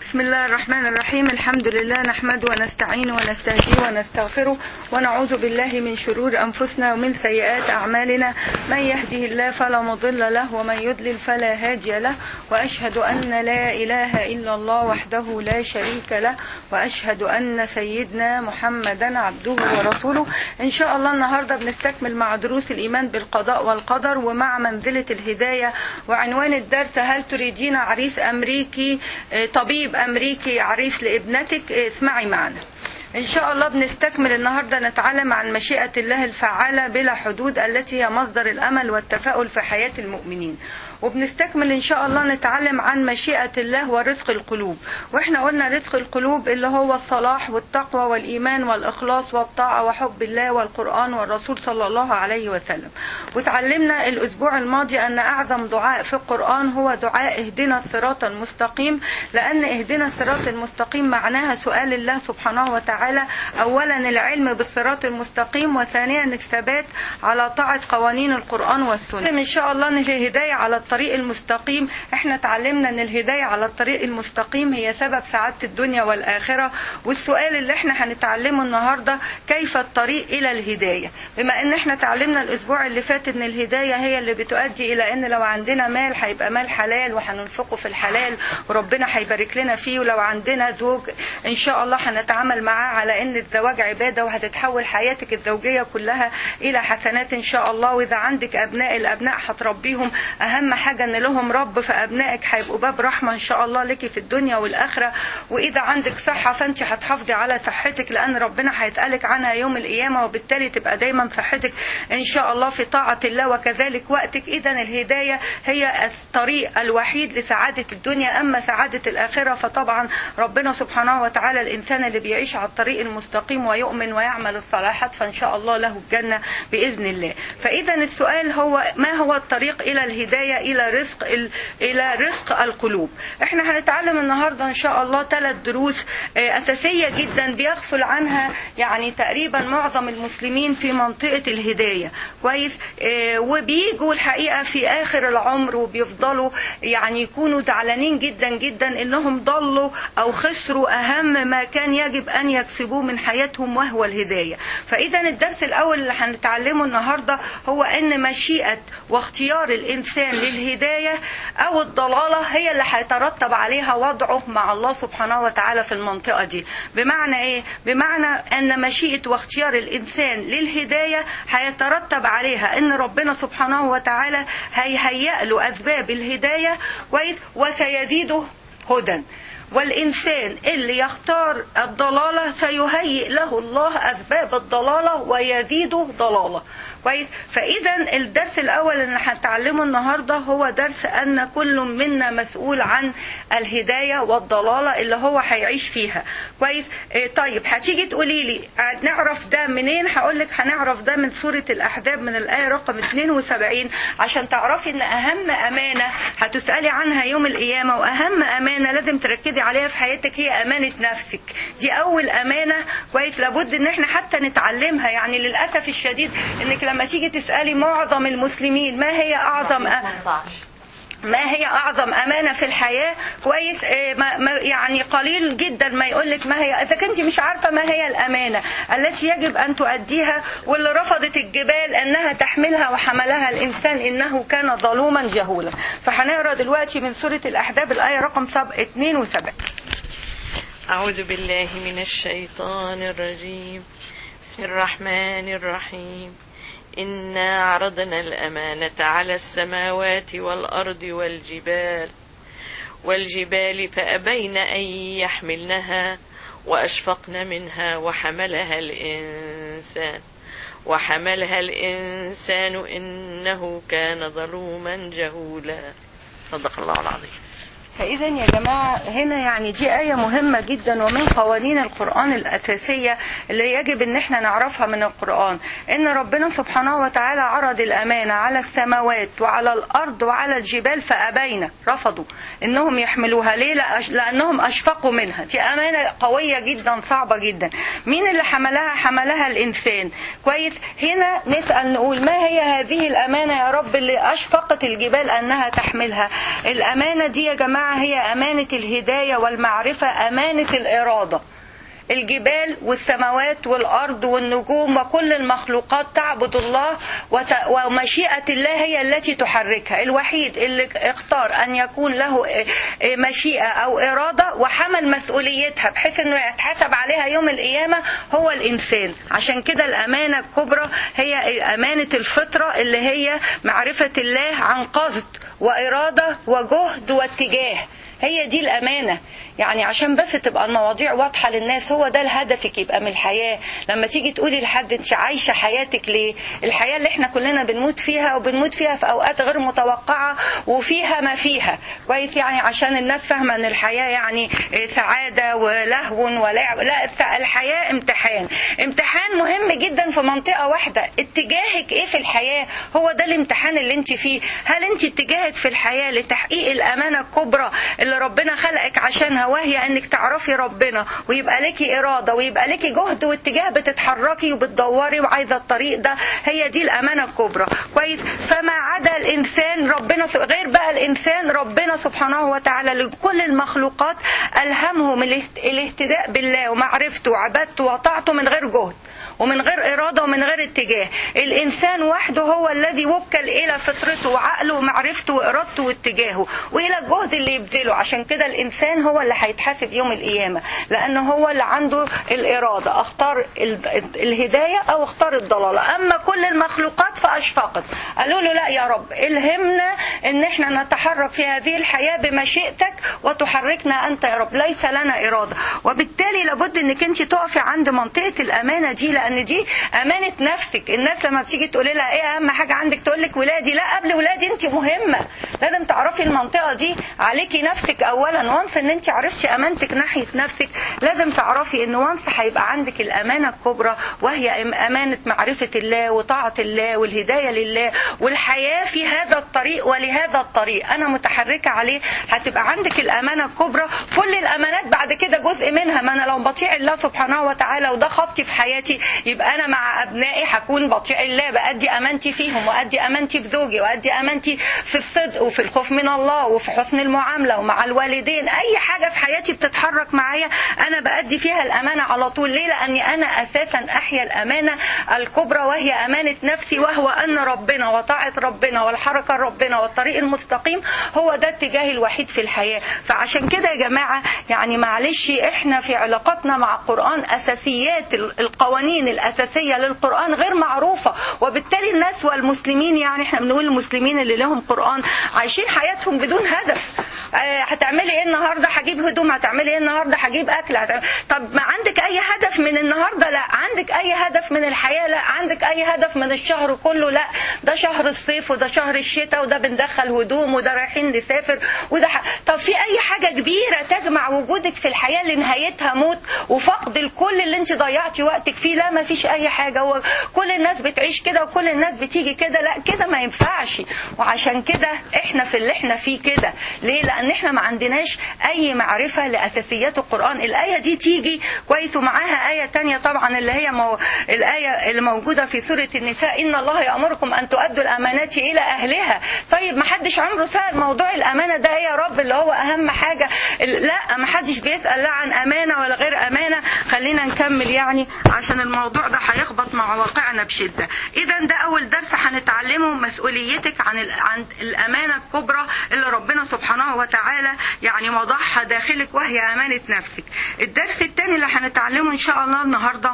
بسم الله الرحمن الرحيم الحمد لله نحمده ونستعينه ونستهديه ونستغفره ونعوذ بالله من شرور أنفسنا ومن سيئات أعمالنا من يهده الله فلا مضل له ومن يضلل فلا هادي له وأشهد أن لا إله إلا الله وحده لا شريك له وأشهد أن سيدنا محمدا عبده ورسوله إن شاء الله النهاردة بنستكمل مع دروس الإيمان بالقضاء والقدر ومع منزلة الهداية وعنوان الدرس هل تريدين عريس أمريكي طبيب أمريكي عريس لابنتك اسمعي معنا إن شاء الله بنستكمل النهاردة نتعلم عن مشيئة الله الفعالة بلا حدود التي هي مصدر الأمل والتفاؤل في حياة المؤمنين وبنستكمل ان شاء الله نتعلم عن مشيئة الله ورزق القلوب واحنا قلنا رزق القلوب اللي هو الصلاح والتقوى والايمان والاخلاص والطاعة وحب الله والقرآن والرسول صلى الله عليه وسلم وتعلمنا الاسبوع الماضي ان اعظم دعاء في القرآن هو دعاء اهدنا الصراط المستقيم لان اهدنا الصراط المستقيم معناها سؤال الله سبحانه وتعالى اولا العلم بالصراط المستقيم وثانيا الثبات على طاعة قوانين القرآن والسنة ان شاء الله ان الهداية على الطريق المستقيم احنا اتعلمنا ان الهداية على الطريق المستقيم هي سبب سعادة الدنيا والآخرة والسؤال اللي احنا هنتعلمه النهاردة كيف الطريق الى الهداية بما ان احنا اتعلمنا الاسبوع اللي فات ان الهداية هي اللي بتؤدي الى ان لو عندنا مال هيبقى مال حلال وهننفقه في الحلال وربنا هيبارك لنا فيه ولو عندنا زوج ان شاء الله هنتعامل معاه على ان الزواج عبادة وهتتحول حياتك الزوجية كلها الى حسنات ان شاء الله واذا عندك ابناء الابناء هتربيهم اهم حاجة ان لهم رب فابنائك هيبقوا باب رحمة ان شاء الله لك في الدنيا والاخرة واذا عندك صحة فانت هتحافظي على صحتك لان ربنا هيسألك عنها يوم القيامة وبالتالي تبقى دايما صحتك ان شاء الله في طاعة الله وكذلك وقتك اذا الهداية هي الطريق الوحيد لسعادة الدنيا اما سعادة الاخرة فطبعا ربنا سبحانه وتعالى الانسان اللي بيعيش على الطريق المستقيم ويؤمن ويعمل الصلاحات فان شاء الله له الجنة باذن الله فاذا السؤال هو ما هو الطريق الى الهداية الى رزق ال... الى رزق القلوب احنا هنتعلم النهارده ان شاء الله ثلاث دروس اساسيه جدا بيغفل عنها يعني تقريبا معظم المسلمين في منطقه الهدايه كويس وبيجوا الحقيقه في اخر العمر وبيفضلوا يعني يكونوا زعلانين جدا جدا انهم ضلوا او خسروا اهم ما كان يجب ان يكسبوه من حياتهم وهو الهدايه فاذا الدرس الاول اللي هنتعلمه النهارده هو ان مشيئه واختيار الانسان للهداية أو الضلالة هي اللي هيترتب عليها وضعه مع الله سبحانه وتعالى في المنطقة دي بمعنى إيه؟ بمعنى أن مشيئة واختيار الإنسان للهداية هيترتب عليها أن ربنا سبحانه وتعالى هيهيأ له أسباب الهداية كويس وسيزيده هدى والإنسان اللي يختار الضلالة سيهيئ له الله أسباب الضلالة ويزيده ضلالة كويس فإذا الدرس الأول اللي هنتعلمه النهاردة هو درس أن كل منا مسؤول عن الهداية والضلالة اللي هو هيعيش فيها كويس إيه طيب هتيجي تقولي لي نعرف ده منين هقول لك هنعرف ده من سورة الأحزاب من الآية رقم 72 عشان تعرفي إن أهم أمانة هتسألي عنها يوم القيامة وأهم أمانة لازم تركزي عليها في حياتك هي أمانة نفسك دي أول أمانة كويس لابد إن احنا حتى نتعلمها يعني للأسف الشديد إنك لما تيجي تسألي معظم المسلمين ما هي أعظم أ... ما هي اعظم امانه في الحياه كويس ما ما يعني قليل جدا ما يقول لك ما هي اذا كنت مش عارفه ما هي الامانه التي يجب ان تؤديها واللي رفضت الجبال انها تحملها وحملها الانسان انه كان ظلوما جهولا فهنقرا دلوقتي من سوره الاحزاب الايه رقم 72 اعوذ بالله من الشيطان الرجيم بسم الرحمن الرحيم إنا عرضنا الأمانة على السماوات والأرض والجبال والجبال فأبين أن يحملنها وأشفقن منها وحملها الإنسان وحملها الإنسان إنه كان ظلوما جهولا صدق الله العظيم فإذا يا جماعة هنا يعني دي آية مهمة جدا ومن قوانين القرآن الأساسية اللي يجب إن احنا نعرفها من القرآن إن ربنا سبحانه وتعالى عرض الأمانة على السماوات وعلى الأرض وعلى الجبال فأبين رفضوا إنهم يحملوها ليه؟ لأنهم أشفقوا منها دي أمانة قوية جدا صعبة جدا مين اللي حملها؟ حملها الإنسان كويس هنا نسأل نقول ما هي هذه الأمانة يا رب اللي أشفقت الجبال أنها تحملها الأمانة دي يا جماعة جماعة هي أمانة الهداية والمعرفة أمانة الإرادة الجبال والسماوات والأرض والنجوم وكل المخلوقات تعبد الله وت... ومشيئة الله هي التي تحركها الوحيد اللي اختار أن يكون له مشيئة أو إرادة وحمل مسؤوليتها بحيث أنه يتحاسب عليها يوم القيامة هو الإنسان عشان كده الأمانة الكبرى هي أمانة الفطرة اللي هي معرفة الله عن قصد وإرادة وجهد واتجاه هي دي الأمانة يعني عشان بس تبقى المواضيع واضحة للناس هو ده هدفك يبقى من الحياة لما تيجي تقولي لحد انت عايشة حياتك ليه الحياة اللي احنا كلنا بنموت فيها وبنموت فيها في اوقات غير متوقعة وفيها ما فيها كويس يعني عشان الناس فاهمة ان الحياة يعني سعادة ولهو ولعب لا الحياة امتحان امتحان مهم جدا في منطقة واحدة اتجاهك ايه في الحياة هو ده الامتحان اللي انت فيه هل انت اتجاهك في الحياة لتحقيق الامانة الكبرى اللي ربنا خلقك عشانها وهي انك تعرفي ربنا ويبقى لك إرادة ويبقى لك جهد واتجاه بتتحركي وبتدوري وعايزة الطريق ده هي دي الأمانة الكبرى كويس فما عدا الإنسان ربنا غير بقى الإنسان ربنا سبحانه وتعالى لكل المخلوقات ألهمهم الاهتداء بالله ومعرفته وعبادته وطاعته من غير جهد ومن غير إرادة ومن غير اتجاه الإنسان وحده هو الذي وكل إلى فطرته وعقله ومعرفته وإرادته واتجاهه وإلى الجهد اللي يبذله عشان كده الإنسان هو اللي هيتحاسب يوم القيامة لأنه هو اللي عنده الإرادة أختار الهداية أو اختار الضلالة أما كل المخلوقات فأشفقت قالوا له لا يا رب الهمنا إن احنا نتحرك في هذه الحياة بمشيئتك وتحركنا أنت يا رب ليس لنا إرادة وبالتالي لابد إنك أنت تقفي عند منطقة الأمانة دي لأن دي أمانة نفسك الناس لما بتيجي تقولي لها إيه أهم حاجة عندك تقول لك ولادي لا قبل ولادي أنت مهمة لازم تعرفي المنطقة دي عليكي نفسك أولا وانس إن أنت عرفتي أمانتك ناحية نفسك لازم تعرفي إن وانس هيبقى عندك الأمانة الكبرى وهي أمانة معرفة الله وطاعة الله والهداية لله والحياة في هذا الطريق ولهذا الطريق أنا متحركة عليه هتبقى عندك الأمانة الكبرى كل الأمانات بعد كده جزء منها ما أنا لو بطيع الله سبحانه وتعالى وده خطي في حياتي يبقى أنا مع أبنائي هكون بطيع الله بأدي أمانتي فيهم وأدي أمانتي في زوجي وأدي أمانتي في الصدق وفي الخوف من الله وفي حسن المعاملة ومع الوالدين أي حاجة في حياتي بتتحرك معايا أنا بأدي فيها الأمانة على طول ليه لأني أنا أساسا أحيا الأمانة الكبرى وهي أمانة نفسي وهو أن ربنا وطاعة ربنا والحركة ربنا والطريق المستقيم هو ده الاتجاه الوحيد في الحياة فعشان كده يا جماعة يعني معلش احنا في علاقتنا مع القرآن أساسيات القوانين الأساسية للقرآن غير معروفة وبالتالي الناس والمسلمين يعني احنا بنقول المسلمين اللي لهم قرآن عايشين حياتهم بدون هدف هتعملي ايه النهارده هجيب هدوم هتعملي ايه النهارده هجيب اكل هتعملي... طب ما عندك اي هدف من النهارده لا عندك اي هدف من الحياه لا عندك اي هدف من الشهر كله لا ده شهر الصيف وده شهر الشتاء وده بندخل هدوم وده رايحين نسافر وده ح... طب في اي حاجه كبيره تجمع وجودك في الحياه اللي نهايتها موت وفقد الكل اللي انت ضيعتي وقتك فيه لا ما فيش اي حاجه هو كل الناس بتعيش كده وكل الناس بتيجي كده لا كده ما ينفعش وعشان كده احنا في اللي احنا فيه كده ليه لان احنا ما عندناش اي معرفة لاساسيات القرآن الاية دي تيجي كويس ومعاها اية تانية طبعا اللي هي مو... الاية اللي موجودة في سورة النساء ان الله يأمركم ان تؤدوا الامانات الى اهلها طيب ما حدش عمره سأل موضوع الامانة ده ايه يا رب اللي هو اهم حاجة لا ما حدش بيسأل لا عن امانة ولا غير امانة خلينا نكمل يعني عشان الموضوع ده هيخبط مع واقعنا بشدة اذا ده اول درس هنتعلمه مسؤوليتك عن عن الامانة الكبرى اللي ربنا سبحانه وتعالى يعني وضعها داخلك وهي أمانة نفسك الدرس الثاني اللي هنتعلمه إن شاء الله النهاردة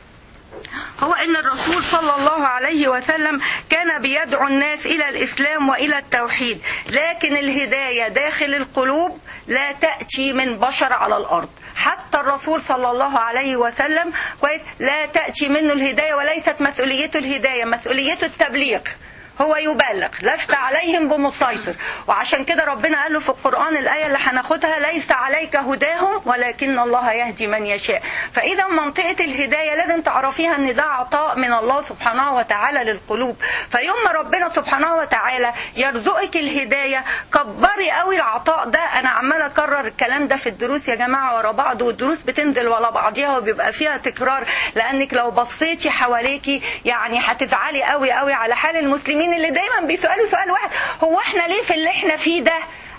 هو ان الرسول صلى الله عليه وسلم كان بيدعو الناس الى الاسلام والى التوحيد لكن الهدايه داخل القلوب لا تاتي من بشر على الارض حتى الرسول صلى الله عليه وسلم كويس لا تاتي منه الهدايه وليست مسؤوليته الهدايه مسؤوليته التبليغ هو يبلغ لست عليهم بمسيطر وعشان كده ربنا قال له في القرآن الآية اللي هناخدها ليس عليك هداهم ولكن الله يهدي من يشاء فإذا منطقة الهداية لازم تعرفيها ان ده عطاء من الله سبحانه وتعالى للقلوب فيوم ما ربنا سبحانه وتعالى يرزقك الهداية كبري قوي العطاء ده أنا عمالة أكرر الكلام ده في الدروس يا جماعة ورا بعض والدروس بتنزل ورا بعضيها وبيبقى فيها تكرار لأنك لو بصيتي حواليكي يعني هتزعلي قوي قوي على حال المسلمين المسلمين اللي دايما بيسألوا سؤال واحد هو احنا ليه في اللي احنا فيه ده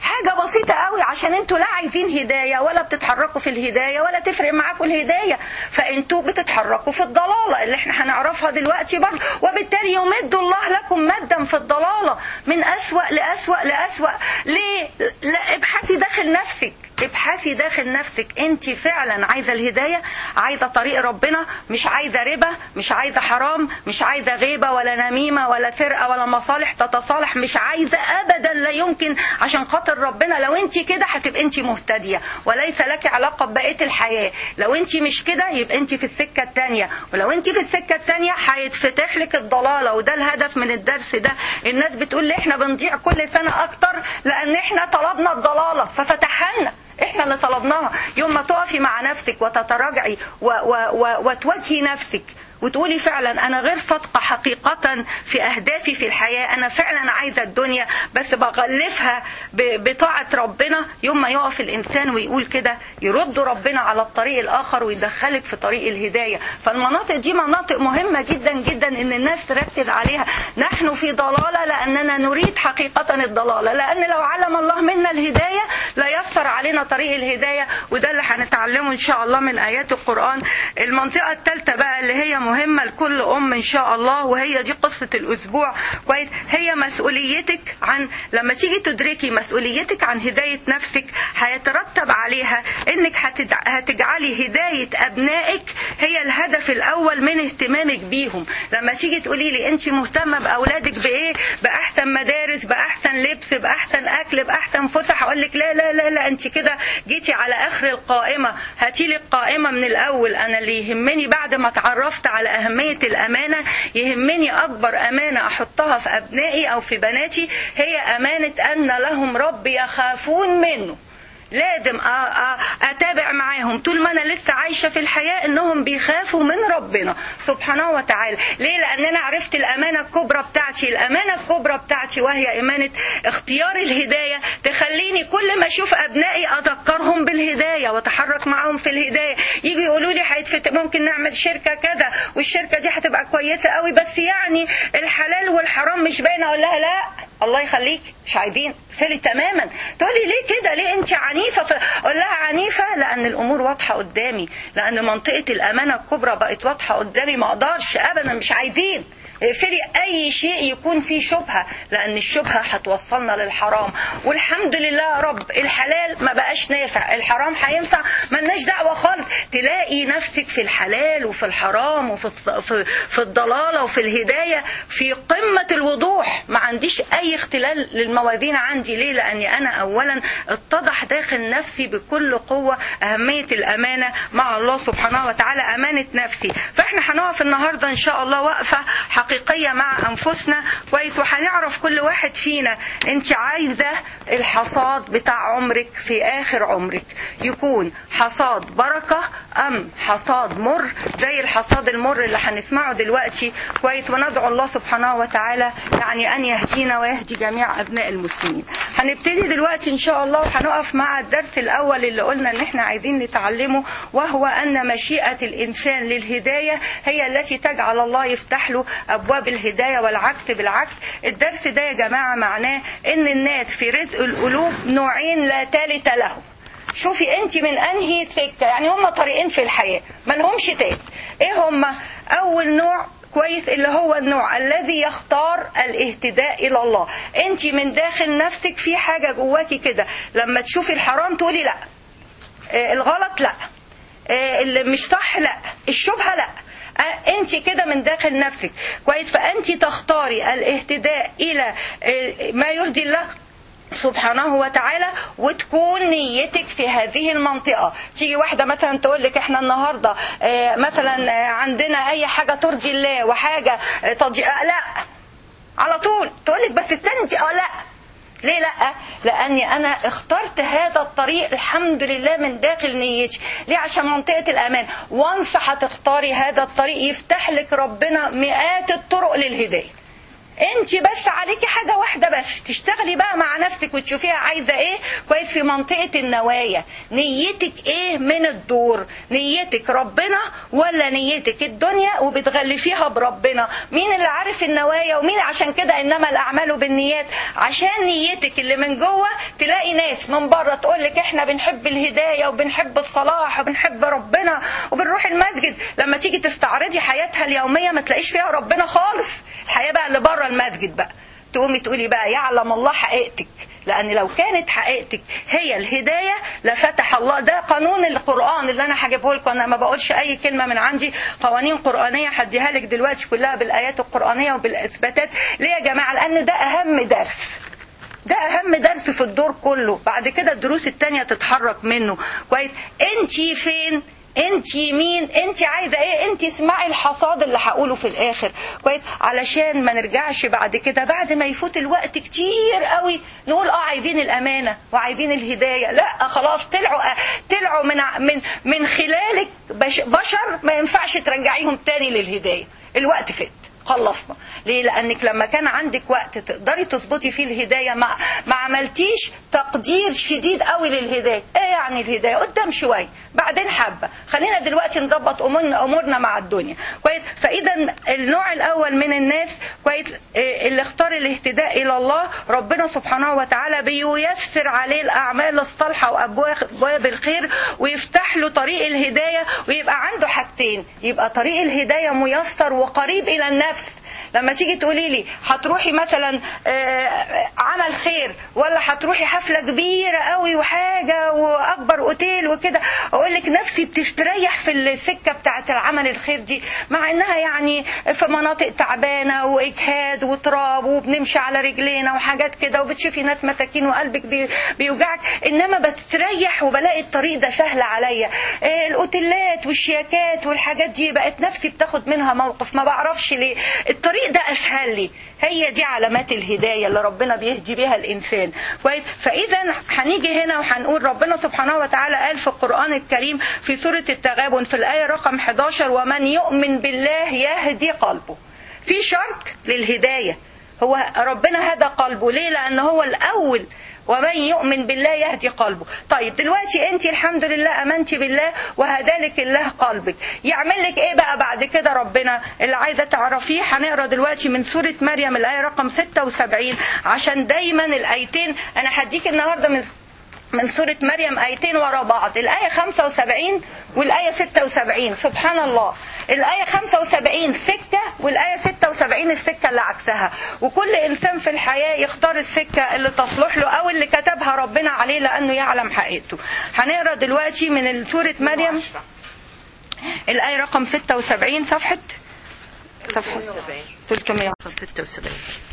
حاجه بسيطه قوي عشان انتوا لا عايزين هدايه ولا بتتحركوا في الهدايه ولا تفرق معاكم الهدايه فانتوا بتتحركوا في الضلاله اللي احنا هنعرفها دلوقتي برضه وبالتالي يمد الله لكم مدا في الضلاله من اسوا لاسوا لاسوا ليه لا ابحثي داخل نفسك ابحثي داخل نفسك انت فعلا عايزه الهدايه عايزه طريق ربنا مش عايزه ربا مش عايزه حرام مش عايزه غيبه ولا نميمه ولا سرقه ولا مصالح تتصالح مش عايزه ابدا لا يمكن عشان خاطر ربنا لو انت كده هتبقى انت مهتديه وليس لك علاقه ببقيه الحياه لو انت مش كده يبقى انت في السكه الثانيه ولو انت في السكه الثانيه هيتفتح لك الضلاله وده الهدف من الدرس ده الناس بتقول لي احنا بنضيع كل سنه اكتر لان احنا طلبنا الضلاله ففتحها لنا احنا اللي طلبناها يوم ما تقفي مع نفسك وتتراجعي و و و وتواجهي نفسك وتقولي فعلا انا غير صادقه حقيقه في اهدافي في الحياه انا فعلا عايزه الدنيا بس بغلفها بطاعه ربنا يوم ما يقف الانسان ويقول كده يرد ربنا على الطريق الاخر ويدخلك في طريق الهدايه فالمناطق دي مناطق مهمه جدا جدا ان الناس تركز عليها نحن في ضلاله لاننا نريد حقيقه الضلاله لان لو علم الله منا الهدايه لا يسر علينا طريق الهدايه وده اللي هنتعلمه ان شاء الله من ايات القران المنطقه الثالثه بقى اللي هي مهمة لكل أم إن شاء الله وهي دي قصة الأسبوع كويس هي مسؤوليتك عن لما تيجي تدركي مسؤوليتك عن هداية نفسك هيترتب عليها إنك هتجعلي هداية أبنائك هي الهدف الأول من اهتمامك بيهم لما تيجي تقولي لي أنت مهتمة بأولادك بإيه بأحسن مدارس بأحسن لبس بأحسن أكل بأحسن فسح أقول لك لا لا لا لا أنت كده جيتي على آخر القائمة هاتي لي القائمة من الأول أنا اللي يهمني بعد ما اتعرفت على أهمية الأمانة يهمني أكبر أمانة أحطها في أبنائي أو في بناتي هي أمانة أن لهم رب يخافون منه لازم اتابع معاهم طول ما انا لسه عايشه في الحياه انهم بيخافوا من ربنا سبحانه وتعالى ليه لان انا عرفت الامانه الكبرى بتاعتي الامانه الكبرى بتاعتي وهي امانه اختيار الهدايه تخليني كل ما اشوف ابنائي اذكرهم بالهدايه واتحرك معاهم في الهدايه يجوا يقولوا لي هيتفت ممكن نعمل شركه كذا والشركه دي هتبقى كويسه قوي بس يعني الحلال والحرام مش باينه اقول لها لا الله يخليك مش عايزين فلي تماما تقولي ليه كده ليه انت عنيفه اقول لها عنيفه لان الامور واضحه قدامي لان منطقه الامانه الكبرى بقت واضحه قدامي ما اقدرش ابدا مش عايزين اقفلي اي شيء يكون فيه شبهه لان الشبهه هتوصلنا للحرام والحمد لله يا رب الحلال ما بقاش نافع الحرام هينفع ملناش دعوه خالص تلاقي نفسك في الحلال وفي الحرام وفي في, في الضلاله وفي الهدايه في قمه الوضوح ما عنديش اي اختلال للموازين عندي ليه لاني انا اولا اتضح داخل نفسي بكل قوه اهميه الامانه مع الله سبحانه وتعالى امانه نفسي فاحنا هنقف النهارده ان شاء الله وقفه حقيقية مع أنفسنا كويس وهنعرف كل واحد فينا أنت عايزة الحصاد بتاع عمرك في آخر عمرك يكون حصاد بركة أم حصاد مر زي الحصاد المر اللي هنسمعه دلوقتي كويس وندعو الله سبحانه وتعالى يعني أن يهدينا ويهدي جميع أبناء المسلمين هنبتدي دلوقتي إن شاء الله وهنقف مع الدرس الأول اللي قلنا إن إحنا عايزين نتعلمه وهو أن مشيئة الإنسان للهداية هي التي تجعل الله يفتح له ابواب الهدايه والعكس بالعكس الدرس ده يا جماعه معناه ان الناس في رزق القلوب نوعين لا ثالث لهم شوفي انت من انهي سكه يعني هم طريقين في الحياه ما لهمش تاني ايه هم اول نوع كويس اللي هو النوع الذي يختار الاهتداء الى الله انت من داخل نفسك في حاجه جواكي كده لما تشوفي الحرام تقولي لا الغلط لا اللي مش صح لا الشبهه لا انت كده من داخل نفسك كويس فانت تختاري الاهتداء الى ما يرضي الله سبحانه وتعالى وتكون نيتك في هذه المنطقة تيجي واحدة مثلا تقول لك احنا النهاردة مثلا عندنا اي حاجة ترضي الله وحاجة تضي لا على طول تقول لك بس استني اه لا ليه لا لاني انا اخترت هذا الطريق الحمد لله من داخل نيتي ليه عشان منطقه الامان وانصح هتختاري هذا الطريق يفتح لك ربنا مئات الطرق للهدايه انت بس عليكي حاجة واحدة بس تشتغلي بقى مع نفسك وتشوفيها عايزة ايه كويس في منطقة النوايا نيتك ايه من الدور نيتك ربنا ولا نيتك الدنيا وبتغلفيها بربنا مين اللي عارف النوايا ومين عشان كده انما الاعمال بالنيات عشان نيتك اللي من جوه تلاقي ناس من بره تقول لك احنا بنحب الهداية وبنحب الصلاح وبنحب ربنا وبنروح المسجد لما تيجي تستعرضي حياتها اليومية ما تلاقيش فيها ربنا خالص الحياة بقى اللي بره المسجد بقى تقومي تقولي بقى يعلم الله حقيقتك لان لو كانت حقيقتك هي الهدايه لفتح الله ده قانون القران اللي انا هجيبه لكم انا ما بقولش اي كلمه من عندي قوانين قرانيه هديها لك دلوقتي كلها بالايات القرانيه وبالاثباتات ليه يا جماعه لان ده اهم درس ده اهم درس في الدور كله بعد كده الدروس التانية تتحرك منه كويس انتي فين انت مين انت عايزه ايه انت اسمعي الحصاد اللي هقوله في الاخر كويس علشان ما نرجعش بعد كده بعد ما يفوت الوقت كتير قوي نقول اه عايزين الامانه وعايزين الهدايه لا خلاص طلعوا طلعوا من من من خلالك بشر ما ينفعش ترجعيهم تاني للهدايه الوقت فات خلصنا ليه لانك لما كان عندك وقت تقدري تظبطي فيه الهدايه ما ما عملتيش تقدير شديد قوي للهدايه ايه يعني الهدايه قدام شويه بعدين حبه خلينا دلوقتي نظبط امورنا امورنا مع الدنيا كويس فاذا النوع الاول من الناس كويس اللي اختار الاهتداء الى الله ربنا سبحانه وتعالى بييسر عليه الاعمال الصالحه وابواب الخير ويفتح له طريق الهدايه ويبقى عنده حاجتين يبقى طريق الهدايه ميسر وقريب الى النفس لما تيجي تقولي لي هتروحي مثلا عمل خير ولا هتروحي حفله كبيره قوي وحاجه واكبر اوتيل وكده اقول لك نفسي بتستريح في السكه بتاعه العمل الخير دي مع انها يعني في مناطق تعبانه واجهاد وتراب وبنمشي على رجلينا وحاجات كده وبتشوفي ناس مساكين وقلبك بيوجعك انما بستريح وبلاقي الطريق ده سهل عليا الاوتيلات والشياكات والحاجات دي بقت نفسي بتاخد منها موقف ما بعرفش ليه الطريق ده اسهل لي هي دي علامات الهدايه اللي ربنا بيهدي بيها الانسان فاذا هنيجي هنا وهنقول ربنا سبحانه وتعالى قال في القران الكريم في سوره التغابن في الايه رقم 11 ومن يؤمن بالله يهدي قلبه في شرط للهدايه هو ربنا هدى قلبه ليه لان هو الاول ومن يؤمن بالله يهدي قلبه طيب دلوقتي انت الحمد لله امنتي بالله وهدالك الله قلبك يعمل لك ايه بقى بعد كده ربنا اللي عايزه تعرفيه هنقرا دلوقتي من سوره مريم الايه رقم 76 عشان دايما الايتين انا هديك النهارده من من سورة مريم آيتين ورا بعض الآية 75 والآية 76 سبحان الله الآية 75 سكة والآية 76 السكة اللي عكسها وكل إنسان في الحياة يختار السكة اللي تصلح له أو اللي كتبها ربنا عليه لأنه يعلم حقيقته هنقرا دلوقتي من سورة مريم الآية رقم 76 صفحة صفحة 376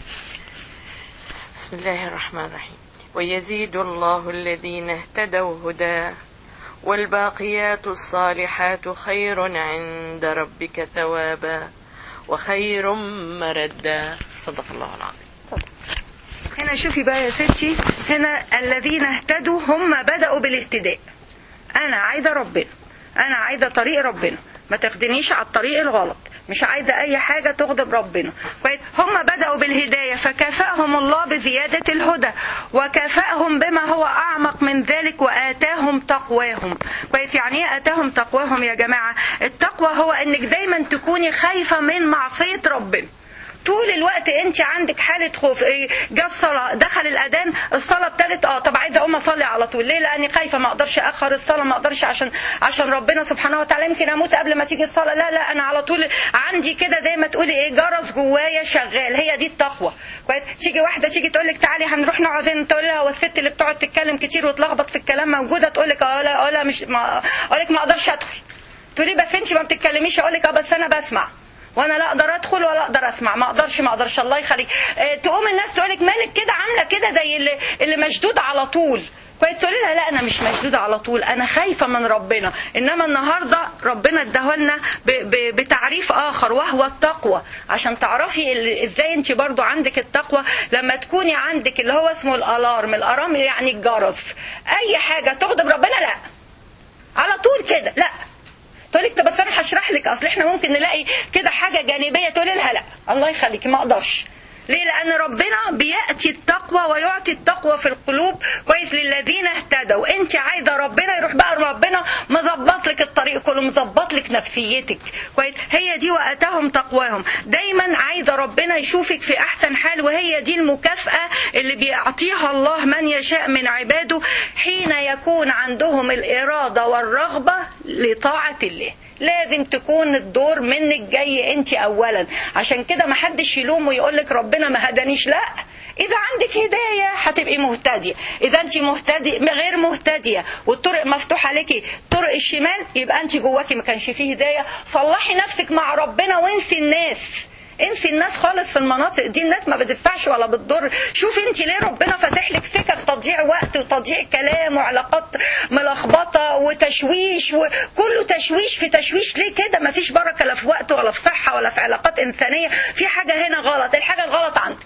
بسم الله الرحمن الرحيم ويزيد الله الذين اهتدوا هدى والباقيات الصالحات خير عند ربك ثوابا وخير مردا صدق الله العظيم هنا شوفي بقى يا ستي هنا الذين اهتدوا هم بدأوا بالاهتداء أنا عايزة ربنا أنا عايزة طريق ربنا ما تاخدنيش على الطريق الغلط مش عايزة أي حاجة تغضب ربنا كويس هم بدأوا بالهداية فكافأهم الله بزيادة الهدى وكافأهم بما هو أعمق من ذلك وآتاهم تقواهم كويس يعني إيه آتاهم تقواهم يا جماعة التقوى هو إنك دايما تكوني خايفة من معصية ربنا طول الوقت انت عندك حاله خوف ايه جه الصلاه دخل الاذان الصلاه ابتدت اه طب عايزه اقوم اصلي على طول ليه لاني خايفه ما اقدرش اخر الصلاه ما اقدرش عشان عشان ربنا سبحانه وتعالى يمكن اموت قبل ما تيجي الصلاه لا لا انا على طول عندي كده زي ما تقولي ايه جرس جوايا شغال هي دي التقوى كويس تيجي واحده تيجي تقول لك تعالي هنروح نقعد هنا تقول لها هو الست اللي بتقعد تتكلم كتير وتلخبط في الكلام موجوده تقول لك اه لا اه لا مش ما اقول لك ما اقدرش ادخل تقولي بس انت ما بتتكلميش اقول لك اه بس انا بسمع وانا لا اقدر ادخل ولا اقدر اسمع ما اقدرش ما اقدرش الله يخليك اه تقوم الناس تقولك مالك كده عامله كده زي اللي, اللي مشدود على طول كويس تقولي لها لا انا مش مشدوده على طول انا خايفه من ربنا انما النهارده ربنا اداهولنا بتعريف اخر وهو التقوى عشان تعرفي ازاي انت برضو عندك التقوى لما تكوني عندك اللي هو اسمه الالارم الالارم يعني الجرس اي حاجه تغضب ربنا لا على طول كده لا تقول لك طب بس انا هشرح لك اصل احنا ممكن نلاقي كده حاجه جانبيه تقول لها لا الله يخليكي ما اقدرش ليه لان ربنا بياتي التقوى ويعطي التقوى في القلوب كويس للذين اهتدوا انت عايزه ربنا يروح بقى ربنا مظبط لك الطريق كله مظبط لك نفسيتك كويس هي دي واتاهم تقواهم دايما عايزه ربنا يشوفك في احسن حال وهي دي المكافاه اللي بيعطيها الله من يشاء من عباده حين يكون عندهم الاراده والرغبه لطاعه الله لازم تكون الدور منك جاي انت اولا عشان كده ما حدش يلوم ويقول لك ربنا ما هدانيش لا اذا عندك هدايه هتبقي مهتديه اذا انت مهتدي غير مهتديه والطرق مفتوحه لك طرق الشمال يبقى انت جواكي ما كانش فيه هدايه صلحي نفسك مع ربنا وانسي الناس انسي الناس خالص في المناطق دي الناس ما بتدفعش ولا بتضر شوفي انت ليه ربنا فاتح لك سكك تضييع وقت وتضييع كلام وعلاقات ملخبطه وتشويش وكله تشويش في تشويش ليه كده ما فيش بركه لا في وقت ولا في صحه ولا في علاقات انسانيه في حاجه هنا غلط الحاجه الغلط عندك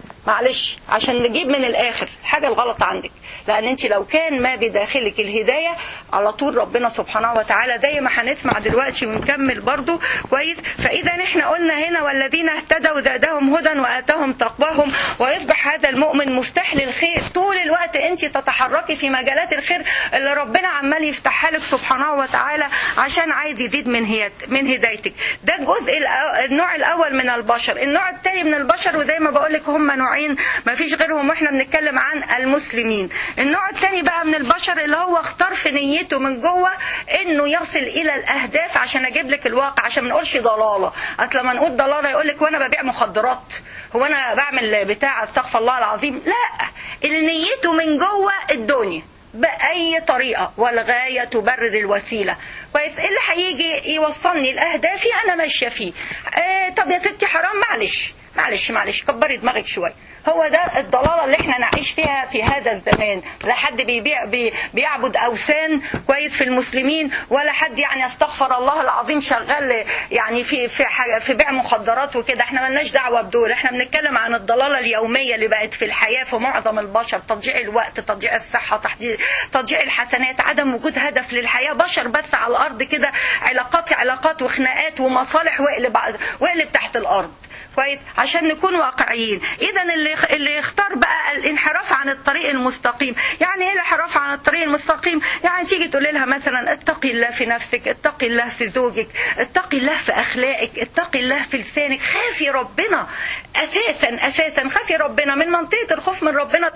معلش عشان نجيب من الاخر الحاجه الغلط عندك لان انت لو كان ما بداخلك الهدايه على طول ربنا سبحانه وتعالى زي ما هنسمع دلوقتي ونكمل برضو كويس فاذا احنا قلنا هنا والذين اهتدوا زادهم هدى واتاهم تقواهم ويصبح هذا المؤمن مفتاح للخير طول الوقت انت تتحركي في مجالات الخير اللي ربنا عمال يفتحها لك سبحانه وتعالى عشان عايز يزيد من هي من هدايتك ده الجزء النوع الاول من البشر النوع الثاني من البشر وزي ما بقول لك هم نوع نوعين ما فيش غيرهم واحنا بنتكلم عن المسلمين النوع الثاني بقى من البشر اللي هو اختار في نيته من جوه انه يصل الى الاهداف عشان اجيب لك الواقع عشان ما نقولش ضلاله اصل لما نقول ضلاله يقول لك وانا ببيع مخدرات هو انا بعمل بتاع استغفر الله العظيم لا اللي نيته من جوه الدنيا بأي طريقة والغاية تبرر الوسيلة كويس اللي هيجي يوصلني لأهدافي أنا ماشية فيه آه طب يا ستي حرام معلش معلش معلش كبري دماغك شويه هو ده الضلاله اللي احنا نعيش فيها في هذا الزمان لا حد بيبيع بي بيعبد اوثان كويس في المسلمين ولا حد يعني استغفر الله العظيم شغال يعني في في حاجة في بيع مخدرات وكده احنا مالناش دعوه بدول احنا بنتكلم عن الضلاله اليوميه اللي بقت في الحياه في معظم البشر تضييع الوقت تضييع الصحه تضييع الحسنات عدم وجود هدف للحياه بشر بس على الارض كده علاقات علاقات وخناقات ومصالح واقلب واقلب تحت الارض كويس عشان نكون واقعيين اذا اللي اللي يختار بقى الانحراف عن الطريق المستقيم يعني ايه الانحراف عن الطريق المستقيم يعني تيجي تقول لها مثلا اتقي الله في نفسك اتقي الله في زوجك اتقي الله في اخلاقك اتقي الله في لسانك خافي ربنا اساسا اساسا خافي ربنا من منطقه الخوف من ربنا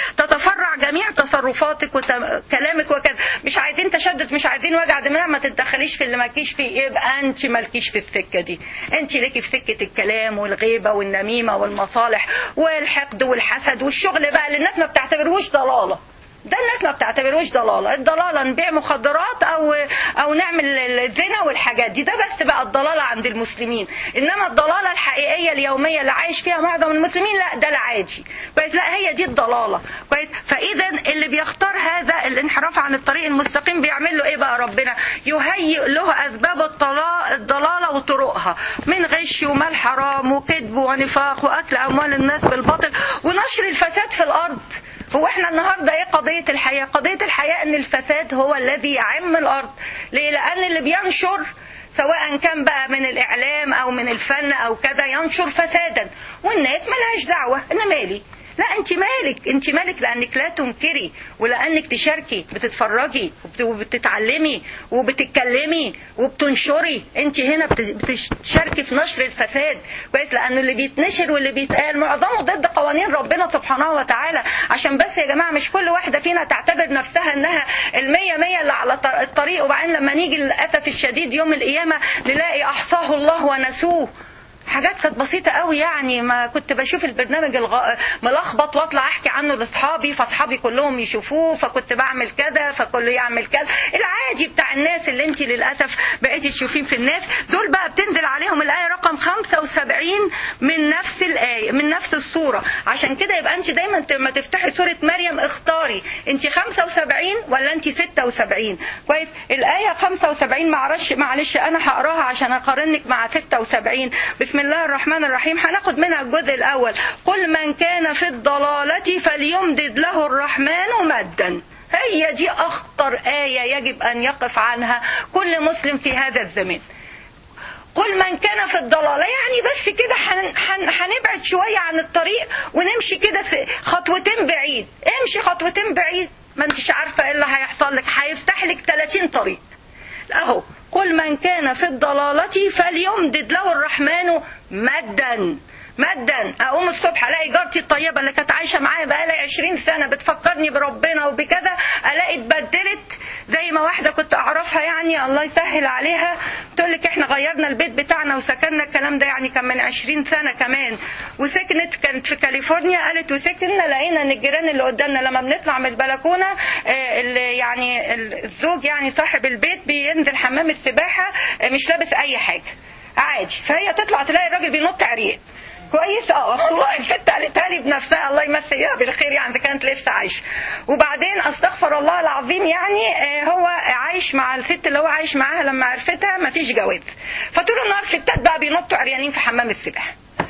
تتفرع جميع تصرفاتك وكلامك وكذا مش عايزين تشدد مش عايزين وجع دماغ ما تتدخليش في اللي مالكيش فيه يبقى انت مالكيش في السكه دي انت ليكي في سكه الكلام والغيبه والنميمه والمصالح والحقد والحسد والشغل بقى اللي الناس ما بتعتبرهوش ضلاله ده الناس ما بتعتبروش ضلاله الضلاله نبيع مخدرات او او نعمل الزنا والحاجات دي ده بس بقى الضلاله عند المسلمين انما الضلاله الحقيقيه اليوميه اللي عايش فيها معظم المسلمين لا ده العادي كويس لا هي دي الضلاله كويس فاذا اللي بيختار هذا الانحراف عن الطريق المستقيم بيعمل له ايه بقى ربنا يهيئ له اسباب الضلاله وطرقها من غش ومال حرام وكذب ونفاق واكل اموال الناس بالباطل ونشر الفساد في الارض هو احنا النهارده ايه قضيه الحياه؟ قضيه الحياه ان الفساد هو الذي يعم الارض، ليه؟ لان اللي بينشر سواء كان بقى من الاعلام او من الفن او كذا ينشر فسادا والناس ملهاش دعوه انا مالي لا انت مالك انت مالك لانك لا تنكري ولانك تشاركي بتتفرجي وبتتعلمي وبتتكلمي وبتنشري انت هنا بتشاركي في نشر الفساد كويس لانه اللي بيتنشر واللي بيتقال معظمه ضد قوانين ربنا سبحانه وتعالى عشان بس يا جماعه مش كل واحده فينا تعتبر نفسها انها المية مية اللي على الطريق وبعدين لما نيجي للاسف الشديد يوم القيامه نلاقي احصاه الله ونسوه حاجات كانت بسيطه قوي يعني ما كنت بشوف البرنامج الغ... ملخبط واطلع احكي عنه لاصحابي فاصحابي كلهم يشوفوه فكنت بعمل كذا فكله يعمل كذا العادي بتاع الناس اللي انت للاسف بقيتي تشوفين في الناس دول بقى بتنزل عليهم الايه رقم 75 من نفس الايه من نفس السوره عشان كده يبقى انت دايما لما تفتحي سوره مريم اختاري انت 75 ولا انت 76 كويس الايه 75 معلش معلش انا هقراها عشان اقارنك مع 76 بسم الله الرحمن الرحيم هناخد منها الجزء الأول قل من كان في الضلالة فليمدد له الرحمن مدا هي دي أخطر آية يجب أن يقف عنها كل مسلم في هذا الزمان قل من كان في الضلالة يعني بس كده هن- هن- هنبعد شوية عن الطريق ونمشي كده في خطوتين بعيد امشي خطوتين بعيد ما انتش عارفة ايه اللي هيحصل لك هيفتح لك 30 طريق اهو قل من كان في الضلالة فليمدد له الرحمن مدا مدا اقوم الصبح الاقي جارتي الطيبه اللي كانت عايشه معايا بقالي 20 سنه بتفكرني بربنا وبكذا الاقي اتبدلت زي ما واحده كنت اعرفها يعني الله يسهل عليها تقول لك احنا غيرنا البيت بتاعنا وسكننا الكلام ده يعني كان من 20 سنه كمان وسكنت كانت في كاليفورنيا قالت وسكننا لقينا ان الجيران اللي قدامنا لما بنطلع من البلكونه آه، اللي يعني الزوج يعني صاحب البيت بينزل حمام السباحه آه، مش لابس اي حاجه عادي فهي تطلع تلاقي الراجل بينط عريق كويس اه والله الست قالتها لي بنفسها الله يمسيها بالخير يعني إذا كانت لسه عايشه وبعدين استغفر الله العظيم يعني آه، هو عايش مع الست اللي هو عايش معاها لما عرفتها مفيش جواز فطول النهار ستات بقى بينطوا عريانين في حمام السباحه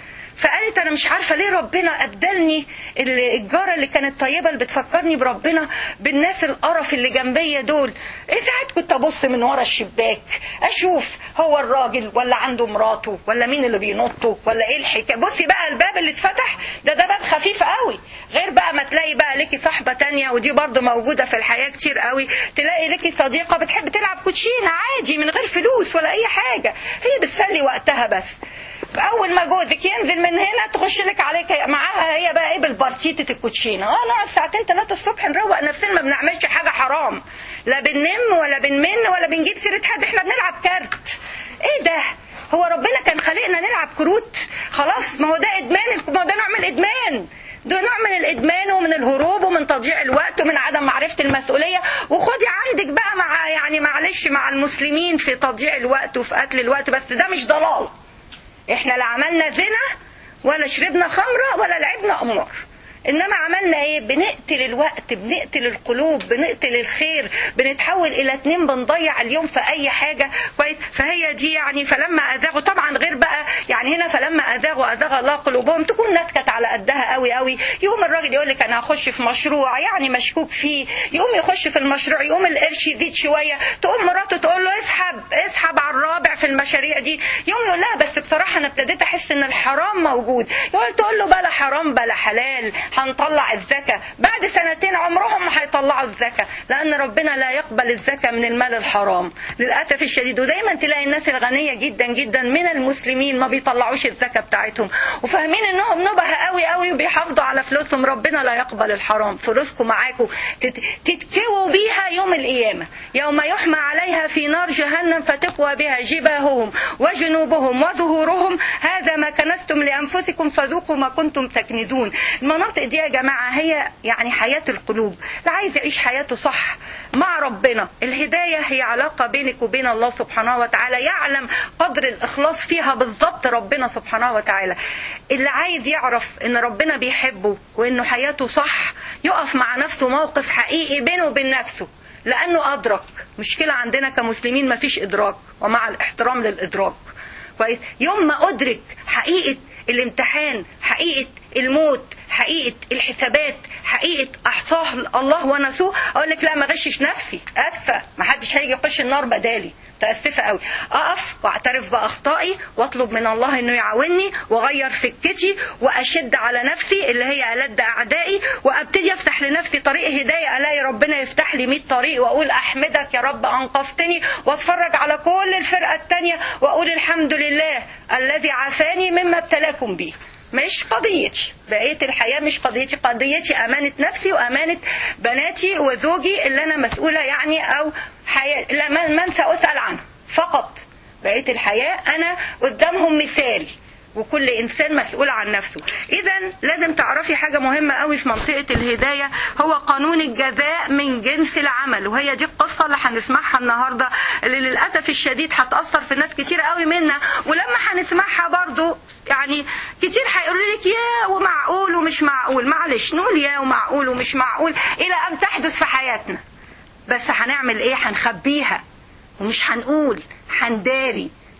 فقالت انا مش عارفه ليه ربنا ابدلني الجاره اللي كانت طيبه اللي بتفكرني بربنا بالناس القرف اللي جنبيا دول ايه ساعات كنت ابص من ورا الشباك اشوف هو الراجل ولا عنده مراته ولا مين اللي بينطوا ولا ايه الحكايه بصي بقى الباب اللي اتفتح ده ده باب خفيف قوي غير بقى ما تلاقي بقى ليكي صاحبه تانية ودي برضو موجوده في الحياه كتير قوي تلاقي ليكي صديقه بتحب تلعب كوتشينه عادي من غير فلوس ولا اي حاجه هي بتسلي وقتها بس اول ما جوزك ينزل من هنا تخش لك عليك معاها هي بقى ايه بالبارتيتة الكوتشينه اه نقعد ساعتين ثلاثه الصبح نروق نفسنا ما بنعملش حاجه حرام لا بننم ولا بنمن ولا بنجيب سيره حد احنا بنلعب كارت ايه ده هو ربنا كان خلقنا نلعب كروت خلاص ما هو ده ادمان ما هو ده نوع من الادمان ده نوع من الادمان ومن الهروب ومن تضييع الوقت ومن عدم معرفه المسؤوليه وخدي عندك بقى مع يعني معلش مع المسلمين في تضييع الوقت وفي قتل الوقت بس ده مش ضلال احنا لا عملنا زنا ولا شربنا خمرة ولا لعبنا قمار انما عملنا ايه بنقتل الوقت بنقتل القلوب بنقتل الخير بنتحول الى اتنين بنضيع اليوم في اي حاجة كويس فهي دي يعني فلما اذاغوا طبعا غير بقى يعني هنا فلما اذاغوا اذاغ الله قلوبهم تكون نتكت على قدها قوي قوي يقوم الراجل يقول لك انا هخش في مشروع يعني مشكوك فيه يقوم يخش في المشروع يقوم القرش يزيد شوية تقوم مراته تقول له اسحب اسحب على الرابع في المشاريع دي يقوم يقول لها بس بصراحة انا ابتديت احس ان الحرام موجود يقول تقول له بلا حرام بلا حلال هنطلع الزكاة بعد سنتين عمرهم ما هيطلعوا الزكاة لأن ربنا لا يقبل الزكاة من المال الحرام للأسف الشديد ودايما تلاقي الناس الغنية جدا جدا من المسلمين ما بيطلعوش الزكاة بتاعتهم وفاهمين انهم نبه قوي قوي وبيحافظوا على فلوسهم ربنا لا يقبل الحرام فلوسكم معاكم تت- تتكووا بيها يوم القيامة يوم يحمى عليها في نار جهنم فتقوى بها جباههم وجنوبهم وظهورهم هذا ما كنستم لأنفسكم فذوقوا ما كنتم تكنزون المناطق دي يا جماعة هي يعني حياة القلوب لا عايز يعيش حياته صح مع ربنا الهداية هي علاقة بينك وبين الله سبحانه وتعالى يعلم قدر الإخلاص فيها بالضبط ربنا سبحانه وتعالى اللي عايز يعرف ان ربنا بيحبه وانه حياته صح يقف مع نفسه موقف حقيقي بينه وبين نفسه لانه ادرك مشكلة عندنا كمسلمين مفيش ادراك ومع الاحترام للادراك كويس يوم ما ادرك حقيقة الامتحان حقيقة الموت حقيقة الحسابات حقيقة احصاه الله ونسوه اقول لك لا ما غشش نفسي اسفة ما حدش هيجي يخش النار بدالي متاسفه قوي اقف واعترف باخطائي واطلب من الله انه يعاونني واغير سكتي واشد على نفسي اللي هي الد اعدائي وابتدي افتح لنفسي طريق هدايه الاقي ربنا يفتح لي 100 طريق واقول احمدك يا رب انقذتني واتفرج على كل الفرقه الثانيه واقول الحمد لله الذي عافاني مما ابتلاكم به مش قضيتي بقية الحياة مش قضيتي قضيتي أمانة نفسي وأمانة بناتي وزوجي اللي أنا مسؤولة يعني أو حياة لا من, من سأسأل عنه فقط بقية الحياة أنا قدامهم مثال وكل انسان مسؤول عن نفسه اذا لازم تعرفي حاجه مهمه قوي في منطقه الهدايه هو قانون الجزاء من جنس العمل وهي دي القصه اللي هنسمعها النهارده اللي للاسف الشديد هتاثر في ناس كتير قوي منا ولما هنسمعها برضو يعني كتير هيقولوا لك يا ومعقول ومش معقول معلش نقول يا ومعقول ومش معقول الى ان تحدث في حياتنا بس هنعمل ايه هنخبيها ومش هنقول هنداري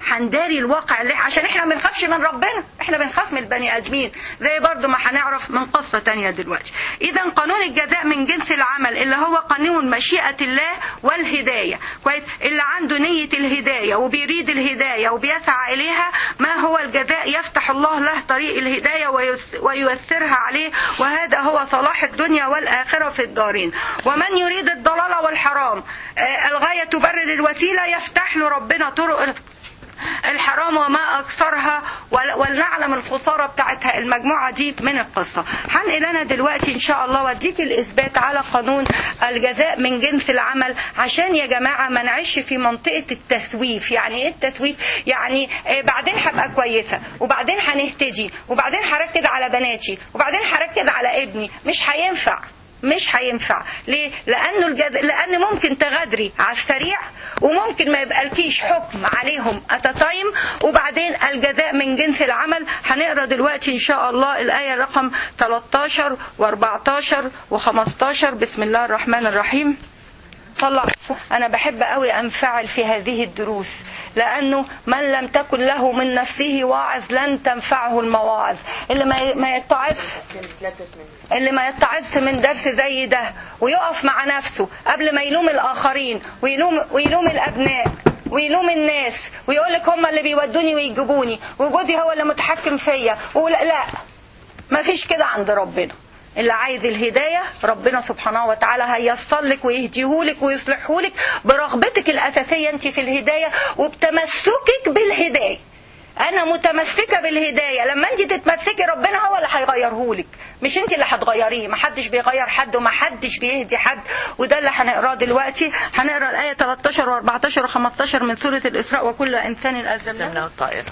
هنداري الواقع اللي عشان احنا ما بنخافش من ربنا احنا بنخاف من البني ادمين زي برضو ما هنعرف من قصة تانية دلوقتي اذا قانون الجزاء من جنس العمل اللي هو قانون مشيئة الله والهداية كويس اللي عنده نية الهداية وبيريد الهداية وبيسعى اليها ما هو الجزاء يفتح الله له طريق الهداية ويس- وييسرها عليه وهذا هو صلاح الدنيا والآخرة في الدارين ومن يريد الضلال والحرام آه، الغاية تبرر الوسيلة يفتح له ربنا طرق الحرام وما أكثرها ول- ولنعلم الخسارة بتاعتها المجموعة دي من القصة هنقل أنا دلوقتي إن شاء الله وأديك الإثبات على قانون الجزاء من جنس العمل عشان يا جماعة ما نعيش في منطقة التسويف يعني إيه التسويف يعني آه، بعدين هبقى كويسة وبعدين هنهتدي وبعدين هركز على بناتي وبعدين هركز على ابني مش هينفع مش هينفع ليه لانه الجد... لان ممكن تغادري على السريع وممكن ما يبقالكيش حكم عليهم اتتايم وبعدين الجزاء من جنس العمل هنقرا دلوقتي ان شاء الله الايه رقم 13 و14 و15 بسم الله الرحمن الرحيم طلع انا بحب قوي انفعل في هذه الدروس لانه من لم تكن له من نفسه واعظ لن تنفعه المواعظ اللي ما ما يتعظ اللي ما يتعظ من درس زي ده ويقف مع نفسه قبل ما يلوم الاخرين ويلوم ويلوم الابناء ويلوم الناس ويقول لك هم اللي بيودوني ويجيبوني وجوزي هو اللي متحكم فيا ولا لا ما فيش كده عند ربنا اللي عايز الهداية ربنا سبحانه وتعالى هيصلك ويهديهولك ويصلحهولك برغبتك الأساسية أنت في الهداية وبتمسكك بالهداية أنا متمسكة بالهداية لما أنت تتمسكي ربنا هو اللي هيغيرهولك مش أنت اللي هتغيريه محدش بيغير حد ومحدش بيهدي حد وده اللي هنقراه دلوقتي هنقرا الآية 13 و14 و15 من سورة الإسراء وكل إنسان ألزمناه زمنا الطائرة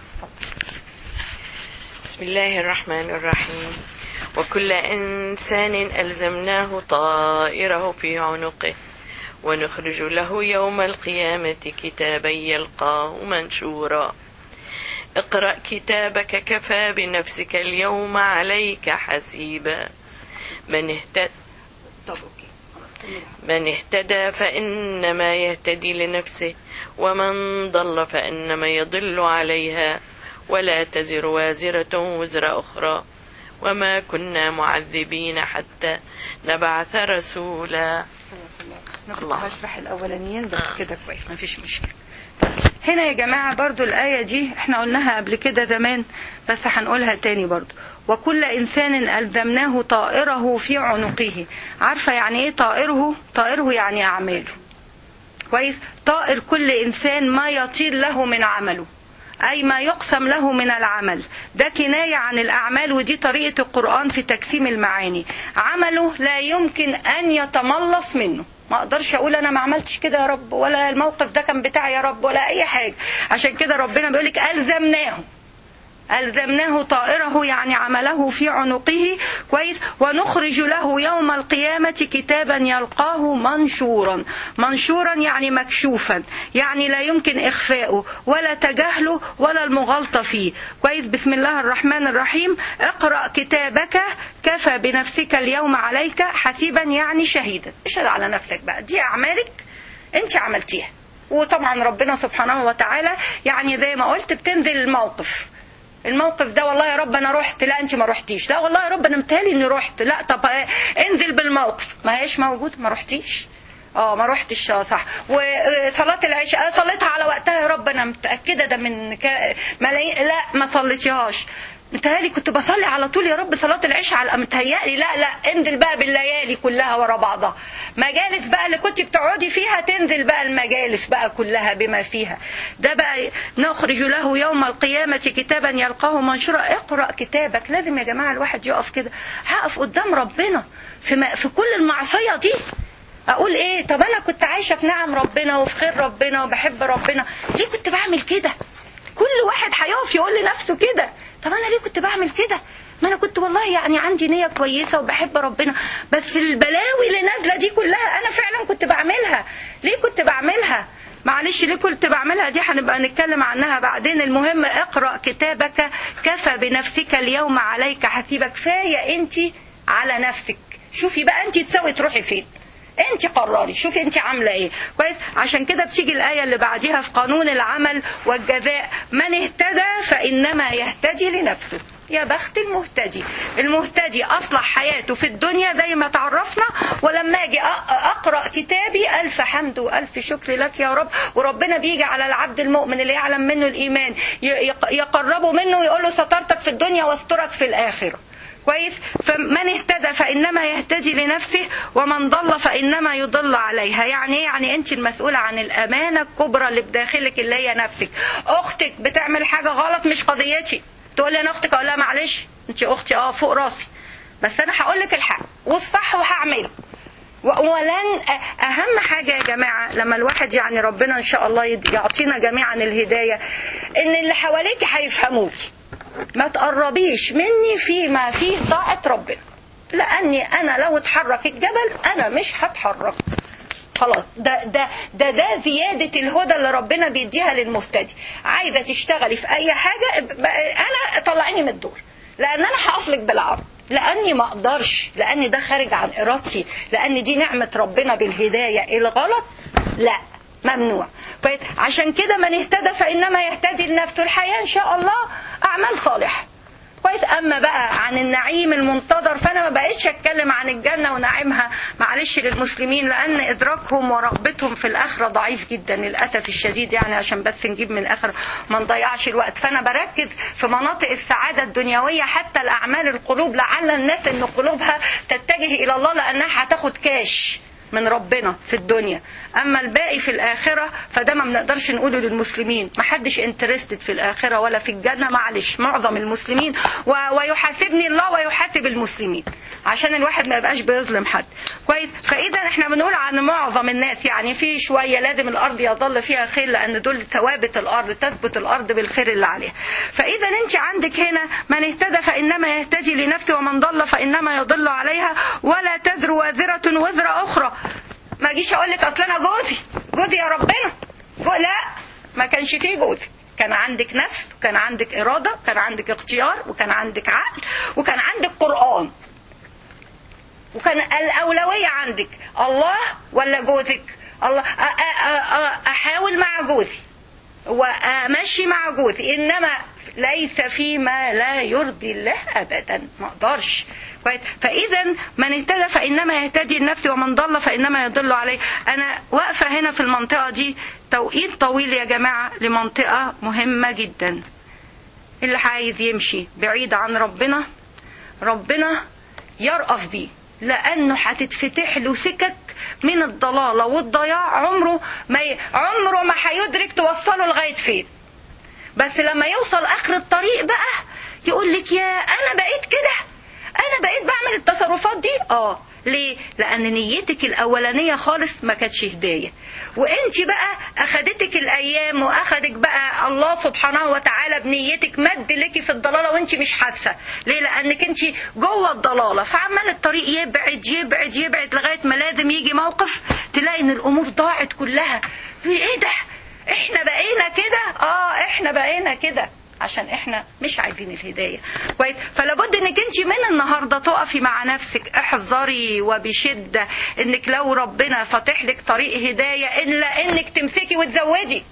بسم الله الرحمن الرحيم وكل إنسان ألزمناه طائره في عنقه ونخرج له يوم القيامة كتابا يلقاه منشورا اقرأ كتابك كفى بنفسك اليوم عليك حسيبا من اهتدى طب أوكي من اهتدى فإنما يهتدي لنفسه ومن ضل فإنما يضل عليها ولا تزر وازرة وزر أخرى وما كنا معذبين حتى نبعث رسولا انا كنت الله. هشرح الاولانيين بس كده كويس مفيش مشكله هنا يا جماعة برضو الآية دي احنا قلناها قبل كده زمان بس هنقولها تاني برضو وكل إنسان ألزمناه طائره في عنقه عارفة يعني ايه طائره طائره يعني أعماله كويس طائر كل إنسان ما يطير له من عمله أي ما يقسم له من العمل ده كناية عن الأعمال ودي طريقة القرآن في تقسيم المعاني عمله لا يمكن أن يتملص منه ما اقدرش اقول انا ما عملتش كده يا رب ولا الموقف ده كان بتاعي يا رب ولا اي حاجه عشان كده ربنا بيقول لك الزمناه ألزمناه طائره يعني عمله في عنقه كويس ونخرج له يوم القيامة كتابا يلقاه منشورا منشورا يعني مكشوفا يعني لا يمكن إخفاؤه ولا تجاهله ولا المغالطة فيه كويس بسم الله الرحمن الرحيم اقرأ كتابك كفى بنفسك اليوم عليك حسيبا يعني شهيدا اشهد على نفسك بقى دي أعمالك انت عملتيها وطبعا ربنا سبحانه وتعالى يعني زي ما قلت بتنزل الموقف الموقف ده والله يا رب انا رحت لا انت ما رحتيش لا والله يا رب انا متهيألي اني رحت لا طب آه، انزل بالموقف ما هيش موجود ما رحتيش اه ما رحتش اه صح وصلاة العشاء آه، صليتها على وقتها يا رب انا متأكدة ده من كا- ملايين لا ما صليتيهاش متهيألي كنت بصلي على طول يا رب صلاة العشاء على متهيألي لا لا انزل بقى بالليالي كلها ورا بعضها مجالس بقى اللي كنت بتقعدي فيها تنزل بقى المجالس بقى كلها بما فيها ده بقى نخرج له يوم القيامة كتابا يلقاه منشورا اقرأ كتابك لازم يا جماعة الواحد يقف كده هقف قدام ربنا في, م- في كل المعصية دي اقول ايه طب انا كنت عايشة في نعم ربنا وفي خير ربنا وبحب ربنا ليه كنت بعمل كده كل واحد هيقف يقول لنفسه كده طب انا ليه كنت بعمل كده ما انا كنت والله يعني عندي نية كويسة وبحب ربنا بس البلاوي اللي نازلة دي كلها انا فعلا كنت بعملها ليه كنت بعملها معلش ليه كنت بعملها دي هنبقى نتكلم عنها بعدين المهم اقرأ كتابك كفى بنفسك اليوم عليك حسيبك كفاية انت على نفسك شوفي بقى انت تسوي تروحي فين انت قرري شوفي انت عامله ايه كويس عشان كده بتيجي الايه اللي بعديها في قانون العمل والجزاء من اهتدى فانما يهتدي لنفسه يا بخت المهتدي المهتدي اصلح حياته في الدنيا زي ما تعرفنا ولما اجي اقرا كتابي الف حمد والف شكر لك يا رب وربنا بيجي على العبد المؤمن اللي يعلم منه الايمان يقربه منه ويقول له سترتك في الدنيا واسترك في الاخره كويس فمن اهتدى فانما يهتدي لنفسه ومن ضل فانما يضل عليها يعني ايه يعني انت المسؤوله عن الامانه الكبرى اللي بداخلك اللي هي نفسك اختك بتعمل حاجه غلط مش قضيتي تقول لي انا اختك اقول لها معلش انت اختي اه فوق راسي بس انا هقول لك الحق والصح وهعمله ولن اهم حاجه يا جماعه لما الواحد يعني ربنا ان شاء الله يعطينا جميعا الهدايه ان اللي حواليك هيفهموكي ما تقربيش مني فيما فيه طاعه ربنا لاني انا لو اتحرك الجبل انا مش هتحرك خلاص ده ده ده ده زياده الهدى اللي ربنا بيديها للمبتدئ عايزه تشتغلي في اي حاجه انا طلعيني من الدور لان انا هقفلك بالعرض لاني ما اقدرش لان ده خارج عن ارادتي لان دي نعمه ربنا بالهدايه الغلط لا ممنوع عشان كده من اهتدى فانما يهتدي لنفسه الحياه ان شاء الله اعمال صالحه كويس اما بقى عن النعيم المنتظر فانا ما بقتش اتكلم عن الجنه ونعيمها معلش للمسلمين لان ادراكهم ورغبتهم في الاخره ضعيف جدا للاسف الشديد يعني عشان بس نجيب من الاخر ما نضيعش الوقت فانا بركز في مناطق السعاده الدنيويه حتى الاعمال القلوب لعل الناس ان قلوبها تتجه الى الله لانها هتاخد كاش من ربنا في الدنيا اما الباقي في الاخره فده ما بنقدرش نقوله للمسلمين ما حدش انترستد في الاخره ولا في الجنه معلش معظم المسلمين و... ويحاسبني الله ويحاسب المسلمين عشان الواحد ما يبقاش بيظلم حد كويس فاذا احنا بنقول عن معظم الناس يعني في شويه لازم الارض يظل فيها خير لان دول ثوابت الارض تثبت الارض بالخير اللي عليها فاذا انت عندك هنا من اهتدى فانما يهتدي لنفسه ومن ضل فانما يضل عليها ولا تزر وازره وزر اخرى ما اجيش اقول لك اصل انا جوزي جوزي يا ربنا جو لا ما كانش فيه جوزي كان عندك نفس وكان عندك إرادة وكان عندك اختيار وكان عندك عقل وكان عندك قرآن وكان الأولوية عندك الله ولا جوزك الله أحاول مع جوزي وامشي مع جوزي انما ليس فيما لا يرضي الله ابدا ما اقدرش فاذا من اهتدى فانما يهتدي لنفسه ومن ضل فانما يضل عليه انا واقفه هنا في المنطقه دي توقيت طويل يا جماعه لمنطقه مهمه جدا اللي عايز يمشي بعيد عن ربنا ربنا يرأف بيه لانه هتتفتح له سكك من الضلاله والضياع عمره ما ي... عمره ما هيدرك توصله لغايه فين بس لما يوصل اخر الطريق بقى يقول لك يا انا بقيت كده انا بقيت بعمل التصرفات دي اه ليه لان نيتك الاولانيه خالص ما كانتش هدايه وانت بقى اخدتك الايام واخدك بقى الله سبحانه وتعالى بنيتك مد لك في الضلاله وانت مش حاسه ليه لانك انت جوه الضلاله فعمال الطريق يبعد يبعد يبعد لغايه ما لازم يجي موقف تلاقي ان الامور ضاعت كلها ايه ده احنا بقينا كده اه احنا بقينا كده عشان احنا مش عايزين الهدايه كويس فلابد انك انت من النهارده تقفي مع نفسك احذري وبشده انك لو ربنا فاتح لك طريق هدايه الا انك تمسكي وتزودي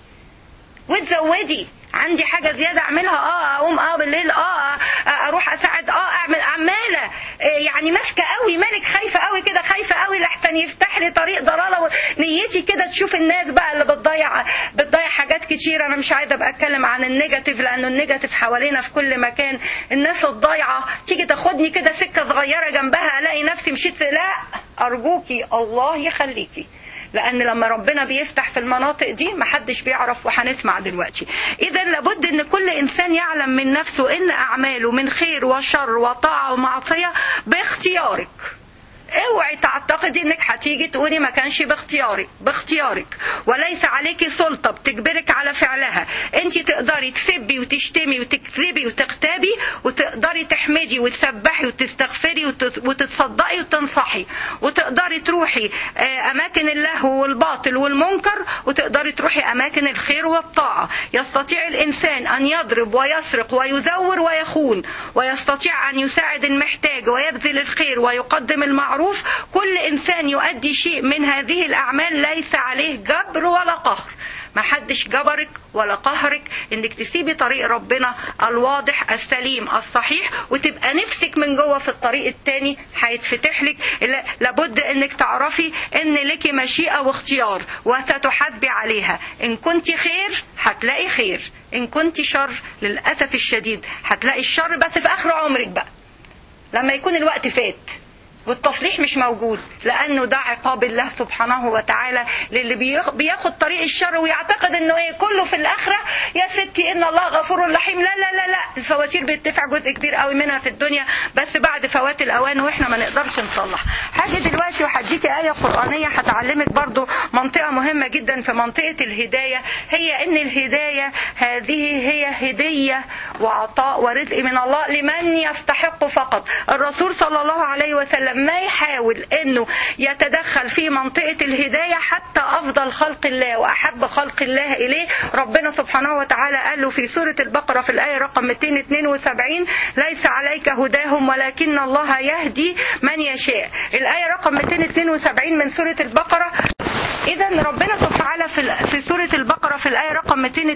وتزودي عندي حاجة زيادة أعملها اه أقوم اه بالليل اه أروح أساعد اه أعمل عمالة يعني ماسكة قوي مالك خايفة قوي كده خايفة قوي لحسن يفتح لي طريق ضلالة نيتي كده تشوف الناس بقى اللي بتضيع بتضيع حاجات كتير أنا مش عايزة أبقى أتكلم عن النيجاتيف لأنه النيجاتيف حوالينا في كل مكان الناس الضايعة تيجي تاخدني كده سكة صغيرة جنبها ألاقي نفسي مشيت في لا أرجوكي الله يخليكي لان لما ربنا بيفتح في المناطق دي محدش بيعرف وهنسمع دلوقتي اذا لابد ان كل انسان يعلم من نفسه ان اعماله من خير وشر وطاعه ومعصيه باختيارك اوعي تعتقدي انك هتيجي تقولي ما كانش باختيارك باختيارك وليس عليكي سلطه بتجبرك على فعلها انت تقدري تسبي وتشتمي وتكذبي وتغتابي وتقدري تحمدي وتسبحي وتستغفري وتت- وتتصدقي وتنصحي وتقدري تروحي آه، اماكن اللهو والباطل والمنكر وتقدري تروحي اماكن الخير والطاعه يستطيع الانسان ان يضرب ويسرق ويزور ويخون ويستطيع ان يساعد المحتاج ويبذل الخير ويقدم المعروف كل انسان يؤدي شيء من هذه الاعمال ليس عليه جبر ولا قهر ما حدش جبرك ولا قهرك انك تسيبي طريق ربنا الواضح السليم الصحيح وتبقى نفسك من جوه في الطريق التاني هيتفتح لك لا- لابد انك تعرفي ان لك مشيئة واختيار وستحاسبي عليها ان كنت خير هتلاقي خير ان كنت شر للأسف الشديد هتلاقي الشر بس في اخر عمرك بقى لما يكون الوقت فات والتصليح مش موجود لانه ده عقاب الله سبحانه وتعالى للي بياخ- بياخد طريق الشر ويعتقد انه ايه كله في الاخره يا ستي ان الله غفور رحيم لا لا لا لا الفواتير بيدفع جزء كبير قوي منها في الدنيا بس بعد فوات الاوان واحنا ما نقدرش نصلح حاجه دلوقتي وهديكي ايه قرانيه هتعلمك برضو منطقه مهمه جدا في منطقه الهدايه هي ان الهدايه هذه هي هديه وعطاء ورزق من الله لمن يستحق فقط الرسول صلى الله عليه وسلم ما يحاول انه يتدخل في منطقه الهدايه حتى افضل خلق الله واحب خلق الله اليه ربنا سبحانه وتعالى قال له في سوره البقره في الايه رقم 272 ليس عليك هداهم ولكن الله يهدي من يشاء الايه رقم 272 من سوره البقره إذا ربنا سبحانه وتعالى في في سورة البقرة في الآية رقم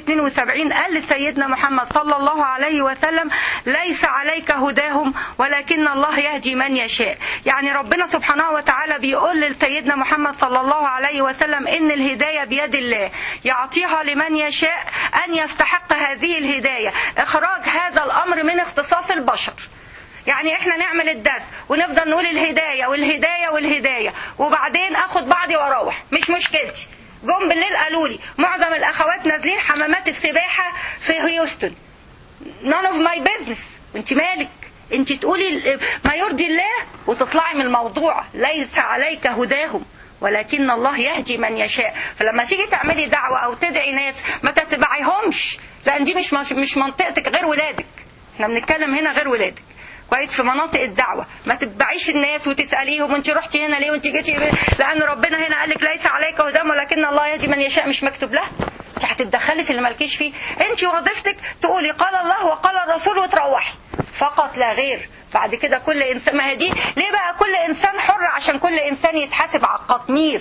272 قال لسيدنا محمد صلى الله عليه وسلم ليس عليك هداهم ولكن الله يهدي من يشاء يعني ربنا سبحانه وتعالى بيقول لسيدنا محمد صلى الله عليه وسلم إن الهداية بيد الله يعطيها لمن يشاء أن يستحق هذه الهداية إخراج هذا الأمر من اختصاص البشر يعني احنا نعمل الدرس ونفضل نقول الهداية والهداية والهداية وبعدين اخد بعضي واروح مش مشكلتي جم بالليل قالوا لي معظم الاخوات نازلين حمامات السباحة في هيوستن none of my business انت مالك انت تقولي ما يرضي الله وتطلعي من الموضوع ليس عليك هداهم ولكن الله يهدي من يشاء فلما تيجي تعملي دعوة او تدعي ناس ما تتبعيهمش لان دي مش مش منطقتك غير ولادك احنا بنتكلم هنا غير ولادك كويس في مناطق الدعوة ما تتبعيش الناس وتسأليهم وانت رحتي هنا ليه وانت جيتي لأن ربنا هنا قال لك ليس عليك هدام ولكن الله يهدي من يشاء مش مكتوب لها انت هتتدخلي في اللي مالكيش فيه انت وظيفتك تقولي قال الله وقال الرسول وتروحي فقط لا غير بعد كده كل انسان ما هي دي ليه بقى كل انسان حر عشان كل انسان يتحاسب على القطمير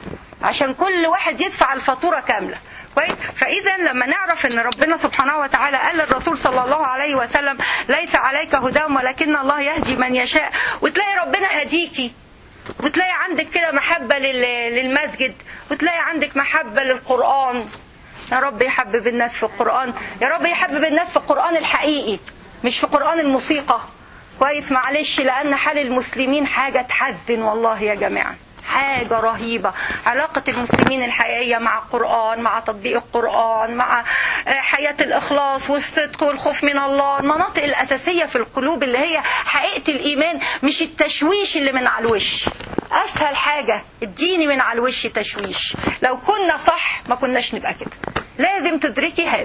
عشان كل واحد يدفع الفاتوره كامله كويس فاذا لما نعرف ان ربنا سبحانه وتعالى قال للرسول صلى الله عليه وسلم ليس عليك هداهم ولكن الله يهدي من يشاء وتلاقي ربنا هديكي وتلاقي عندك كده محبه للمسجد وتلاقي عندك محبه للقران يا رب يحبب الناس في القران يا رب يحبب الناس في القران الحقيقي مش في قران الموسيقى كويس معلش لان حال المسلمين حاجه تحزن والله يا جماعه حاجة رهيبة علاقة المسلمين الحقيقية مع القرآن مع تطبيق القرآن مع حياة الإخلاص والصدق والخوف من الله المناطق الأساسية في القلوب اللي هي حقيقة الإيمان مش التشويش اللي من على الوش أسهل حاجة اديني من على الوش تشويش لو كنا صح ما كناش نبقى كده لازم تدركي هذا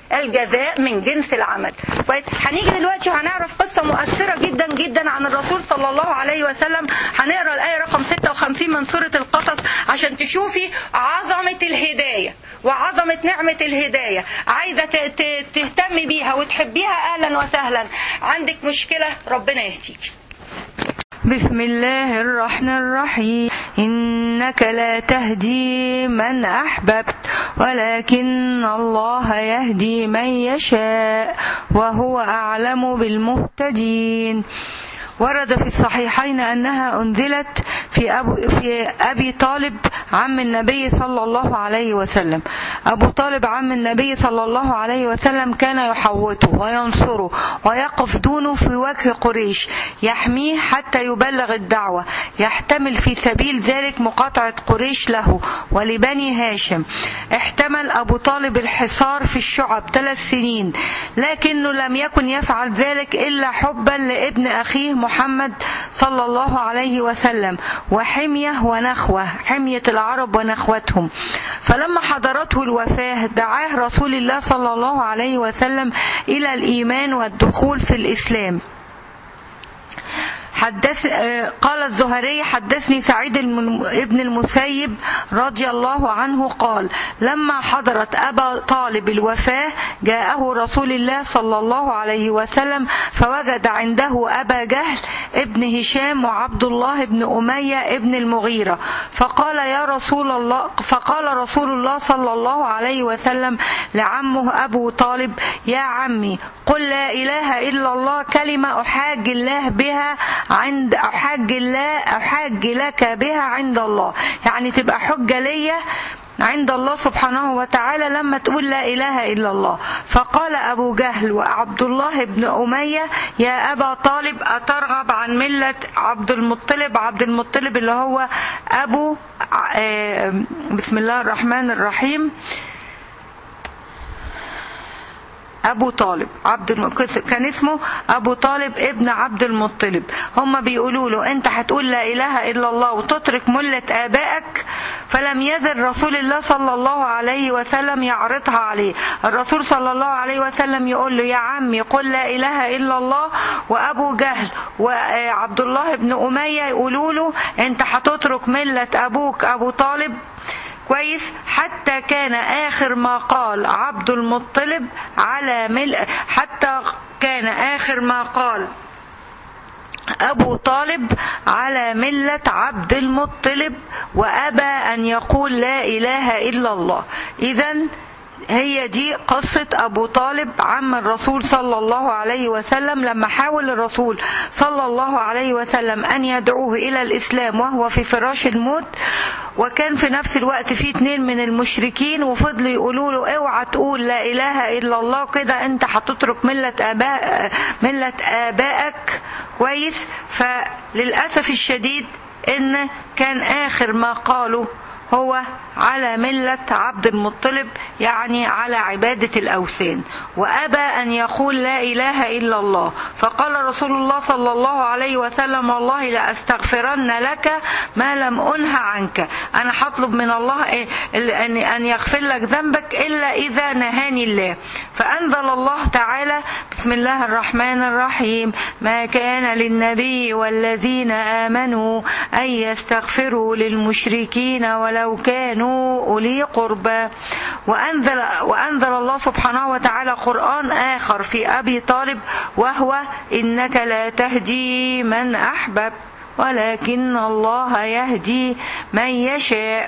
الجزاء من جنس العمل هنيجي دلوقتي وهنعرف قصة مؤثرة جدا جدا عن الرسول صلى الله عليه وسلم هنقرا الآية رقم 56 من سورة القصص عشان تشوفي عظمة الهداية وعظمة نعمة الهداية عايزة تهتمي بيها وتحبيها أهلا وسهلا عندك مشكلة ربنا يهديكي بسم الله الرحمن الرحيم إنك لا تهدي من أحببت ولكن الله يهدي من يشاء وهو أعلم بالمهتدين ورد في الصحيحين أنها أنزلت في, أبو في أبي طالب عم النبي صلى الله عليه وسلم أبو طالب عم النبي صلى الله عليه وسلم كان يحوطه وينصره ويقف دونه في وجه قريش يحميه حتى يبلغ الدعوة يحتمل في سبيل ذلك مقاطعة قريش له ولبني هاشم احتمل أبو طالب الحصار في الشعب ثلاث سنين لكنه لم يكن يفعل ذلك إلا حبا لابن أخيه محمد صلى الله عليه وسلم وحمية ونخوة حمية العرب ونخوتهم فلما حضرته الوفاة دعاه رسول الله صلى الله عليه وسلم إلى الإيمان والدخول في الإسلام حدث قال الزهري حدثني سعيد ابن المسيب رضي الله عنه قال لما حضرت أبا طالب الوفاة جاءه رسول الله صلى الله عليه وسلم فوجد عنده أبا جهل ابن هشام وعبد الله بن أمية ابن المغيرة فقال يا رسول الله فقال رسول الله صلى الله عليه وسلم لعمه أبو طالب يا عمي قل لا إله إلا الله كلمة أحاج الله بها عند أحاج الله أحاج لك بها عند الله يعني تبقى حجة ليا عند الله سبحانه وتعالى لما تقول لا إله إلا الله فقال أبو جهل وعبد الله بن أمية يا أبا طالب أترغب عن ملة عبد المطلب عبد المطلب اللي هو أبو بسم الله الرحمن الرحيم ابو طالب عبد الم... كان اسمه ابو طالب ابن عبد المطلب هم بيقولوا له انت هتقول لا اله الا الله وتترك مله ابائك فلم يزل رسول الله صلى الله عليه وسلم يعرضها عليه الرسول صلى الله عليه وسلم يقول له يا عمي قل لا اله الا الله وابو جهل وعبد الله بن اميه يقولوا له انت هتترك مله ابوك ابو طالب كويس حتى كان آخر ما قال عبد المطلب على ملء حتى كان آخر ما قال أبو طالب على ملة عبد المطلب وأبى أن يقول لا إله إلا الله إذا هي دي قصة أبو طالب عم الرسول صلى الله عليه وسلم لما حاول الرسول صلى الله عليه وسلم أن يدعوه إلى الإسلام وهو في فراش الموت وكان في نفس الوقت في اتنين من المشركين وفضلوا يقولوا له اوعى تقول لا إله إلا الله كده أنت هتترك ملة آباء ملة آبائك كويس فللأسف الشديد إن كان آخر ما قالوا هو على ملة عبد المطلب يعني على عبادة الأوثان وأبى أن يقول لا إله إلا الله فقال رسول الله صلى الله عليه وسلم والله لأستغفرن لك ما لم أنه عنك أنا هطلب من الله أن يغفر لك ذنبك إلا إذا نهاني الله فأنزل الله تعالى بسم الله الرحمن الرحيم ما كان للنبي والذين آمنوا أن يستغفروا للمشركين ولو كانوا أولي قربى وأنزل, وأنزل الله سبحانه وتعالى قرآن آخر في أبي طالب وهو إنك لا تهدي من أحبب ولكن الله يهدي من يشاء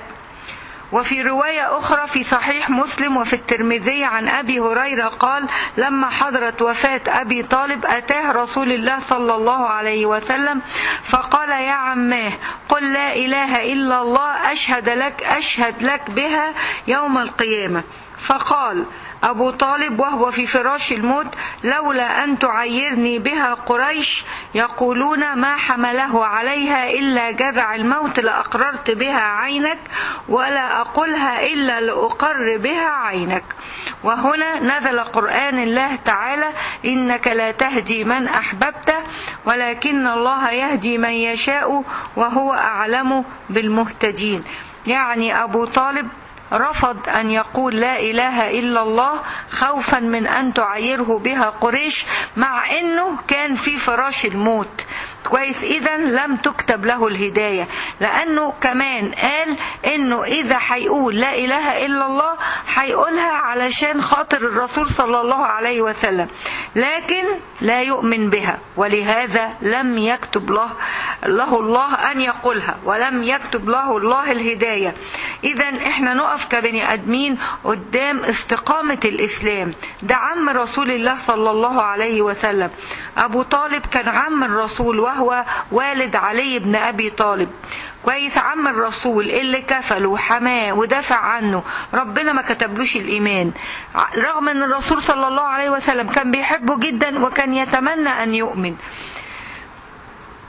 وفي رواية أخرى في صحيح مسلم وفي الترمذي عن أبي هريرة قال لما حضرت وفاة أبي طالب أتاه رسول الله صلى الله عليه وسلم فقال يا عماه قل لا إله إلا الله أشهد لك أشهد لك بها يوم القيامة فقال أبو طالب وهو في فراش الموت لولا أن تعيرني بها قريش يقولون ما حمله عليها إلا جذع الموت لأقررت بها عينك ولا أقولها إلا لأقر بها عينك وهنا نزل قرآن الله تعالى إنك لا تهدي من أحببت ولكن الله يهدي من يشاء وهو أعلم بالمهتدين يعني أبو طالب رفض أن يقول لا إله إلا الله خوفا من أن تعيره بها قريش مع أنه كان في فراش الموت كويس إذا لم تكتب له الهداية لأنه كمان قال إنه إذا هيقول لا إله إلا الله هيقولها علشان خاطر الرسول صلى الله عليه وسلم لكن لا يؤمن بها ولهذا لم يكتب له له الله أن يقولها ولم يكتب له الله الهداية إذا إحنا نقف كبني آدمين قدام استقامة الإسلام ده عم رسول الله صلى الله عليه وسلم أبو طالب كان عم الرسول وهو والد علي بن أبي طالب كويس عم الرسول اللي كفله وحماه ودافع عنه ربنا ما كتبلوش الإيمان رغم أن الرسول صلى الله عليه وسلم كان بيحبه جدا وكان يتمنى أن يؤمن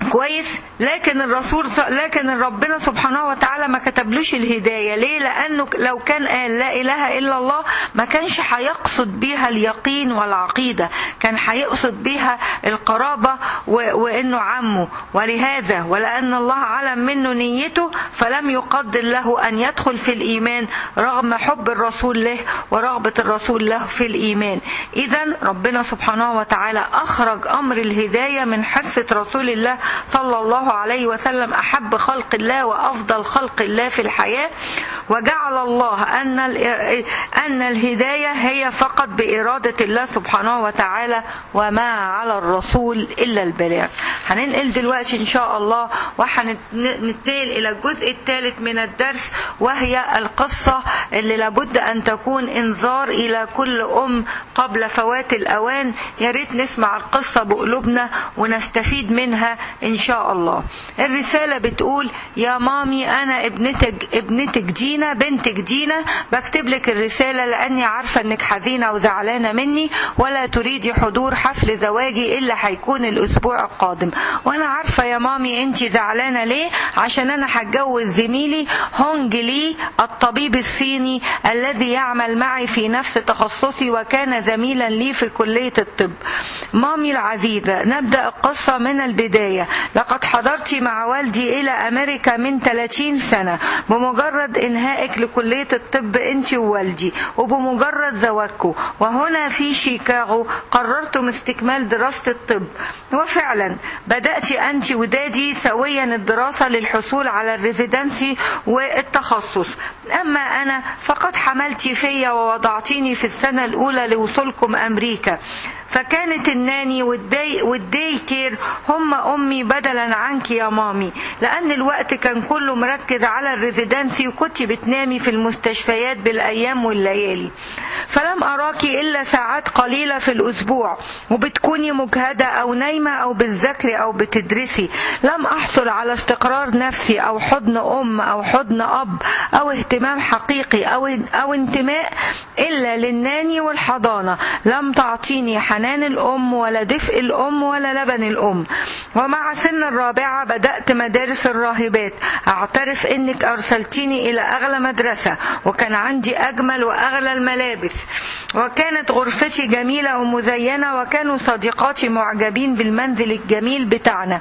كويس لكن الرسول لكن ربنا سبحانه وتعالى ما كتبلوش الهدايه ليه لانه لو كان قال لا اله الا الله ما كانش هيقصد بيها اليقين والعقيده كان هيقصد بيها القرابه و... وانه عمه ولهذا ولان الله علم منه نيته فلم يقدر له ان يدخل في الايمان رغم حب الرسول له ورغبه الرسول له في الايمان اذا ربنا سبحانه وتعالى اخرج امر الهدايه من حصه رسول الله صلى الله عليه وسلم احب خلق الله وافضل خلق الله في الحياه وجعل الله ان ان الهدايه هي فقط باراده الله سبحانه وتعالى وما على الرسول الا البلاغ هننقل دلوقتي ان شاء الله وهنتنقل الى الجزء الثالث من الدرس وهي القصه اللي لابد ان تكون انذار الى كل ام قبل فوات الاوان يا ريت نسمع القصه بقلوبنا ونستفيد منها ان شاء الله الرساله بتقول يا مامي انا ابنتك ابنتك دينا بنتك دينا بكتب لك الرساله لاني عارفه انك حزينه وزعلانه مني ولا تريدي حضور حفل زواجي الا هيكون الاسبوع القادم وانا عارفه يا مامي انت زعلانه ليه عشان انا هتجوز زميلي هونج لي الطبيب الصيني الذي يعمل معي في نفس تخصصي وكان زميلا لي في كليه الطب مامي العزيزه نبدا القصه من البدايه لقد حضرت مع والدي الى امريكا من 30 سنه بمجرد انهائك لكليه الطب انت ووالدي وبمجرد زواجكم وهنا في شيكاغو قررتم استكمال دراسه الطب وفعلا بدات انت ودادي سويا الدراسه للحصول على الريزيدنسي والتخصص اما انا فقد حملت فيا ووضعتيني في السنه الاولى لوصولكم امريكا فكانت الناني والدي, والدي كير هم أمي بدلا عنك يا مامي لأن الوقت كان كله مركز على الريزيدنسي وكنت بتنامي في المستشفيات بالأيام والليالي فلم أراك إلا ساعات قليلة في الأسبوع وبتكوني مجهدة أو نايمة أو بتذاكري أو بتدرسي لم أحصل على استقرار نفسي أو حضن أم أو حضن أب أو اهتمام حقيقي أو, أو انتماء إلا للناني والحضانة لم تعطيني حنان الأم ولا دفء الأم ولا لبن الأم ومع سن الرابعة بدأت مدارس الراهبات أعترف أنك أرسلتيني إلى أغلى مدرسة وكان عندي أجمل وأغلى الملابس وكانت غرفتي جميلة ومزينة وكانوا صديقاتي معجبين بالمنزل الجميل بتاعنا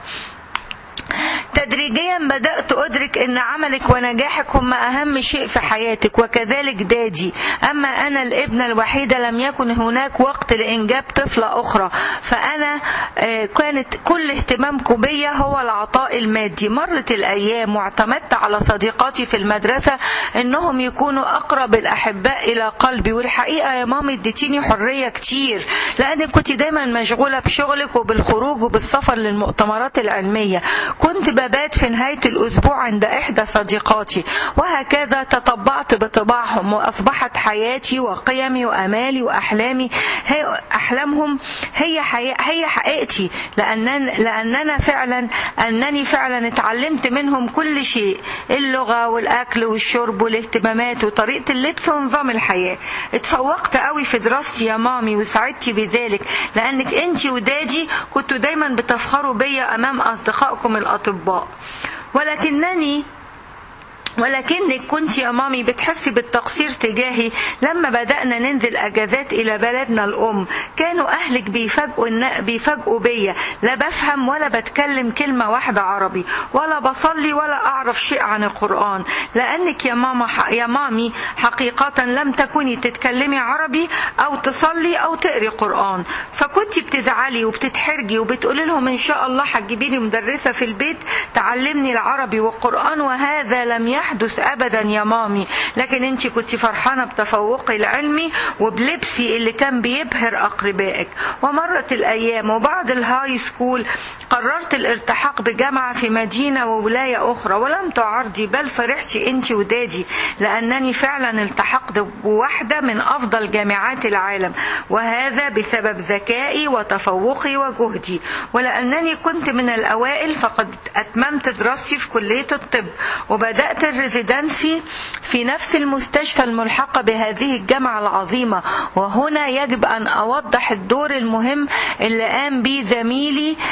تدريجيا بدأت أدرك أن عملك ونجاحك هم أهم شيء في حياتك وكذلك دادي أما أنا الابنة الوحيدة لم يكن هناك وقت لإنجاب طفلة أخرى فأنا كانت كل اهتمامكم بيا هو العطاء المادي مرت الأيام واعتمدت على صديقاتي في المدرسة أنهم يكونوا أقرب الأحباء إلى قلبي والحقيقة يا مامي اديتيني حرية كتير لأنك كنت دايما مشغولة بشغلك وبالخروج وبالسفر للمؤتمرات العلمية كنت ببات في نهاية الأسبوع عند إحدى صديقاتي وهكذا تطبعت بطباعهم وأصبحت حياتي وقيمي وأمالي وأحلامي هي أحلامهم هي حي... هي حقيقتي لأنن... لأننا فعلا أنني فعلا اتعلمت منهم كل شيء اللغة والأكل والشرب والاهتمامات وطريقة اللبس ونظام الحياة اتفوقت قوي في دراستي يا مامي وسعدتي بذلك لأنك أنت ودادي كنتوا دايما بتفخروا بيا أمام أصدقائكم الأطباء ولكنني ولكنك كنت يا مامي بتحسي بالتقصير تجاهي لما بدأنا ننزل أجازات إلى بلدنا الأم كانوا أهلك بيفاجئوا بيفاجئوا بيا لا بفهم ولا بتكلم كلمة واحدة عربي ولا بصلي ولا أعرف شيء عن القرآن لأنك يا ماما يا مامي حقيقة لم تكوني تتكلمي عربي أو تصلي أو تقري قرآن فكنت بتزعلي وبتتحرجي وبتقولي لهم إن شاء الله هتجيبي لي مدرسة في البيت تعلمني العربي والقرآن وهذا لم يحدث يحدث ابدا يا مامي لكن انت كنت فرحانه بتفوقي العلمي وبلبسي اللي كان بيبهر اقربائك ومرت الايام وبعد الهاي سكول قررت الالتحاق بجامعه في مدينه وولايه اخرى ولم تعرضي بل فرحتي انت ودادي لانني فعلا التحقت بواحده من افضل جامعات العالم وهذا بسبب ذكائي وتفوقي وجهدي ولانني كنت من الاوائل فقد اتممت دراستي في كليه الطب وبدات الريزيدنسي في نفس المستشفى الملحقة بهذه الجامعة العظيمة وهنا يجب أن أوضح الدور المهم اللي قام به زميلي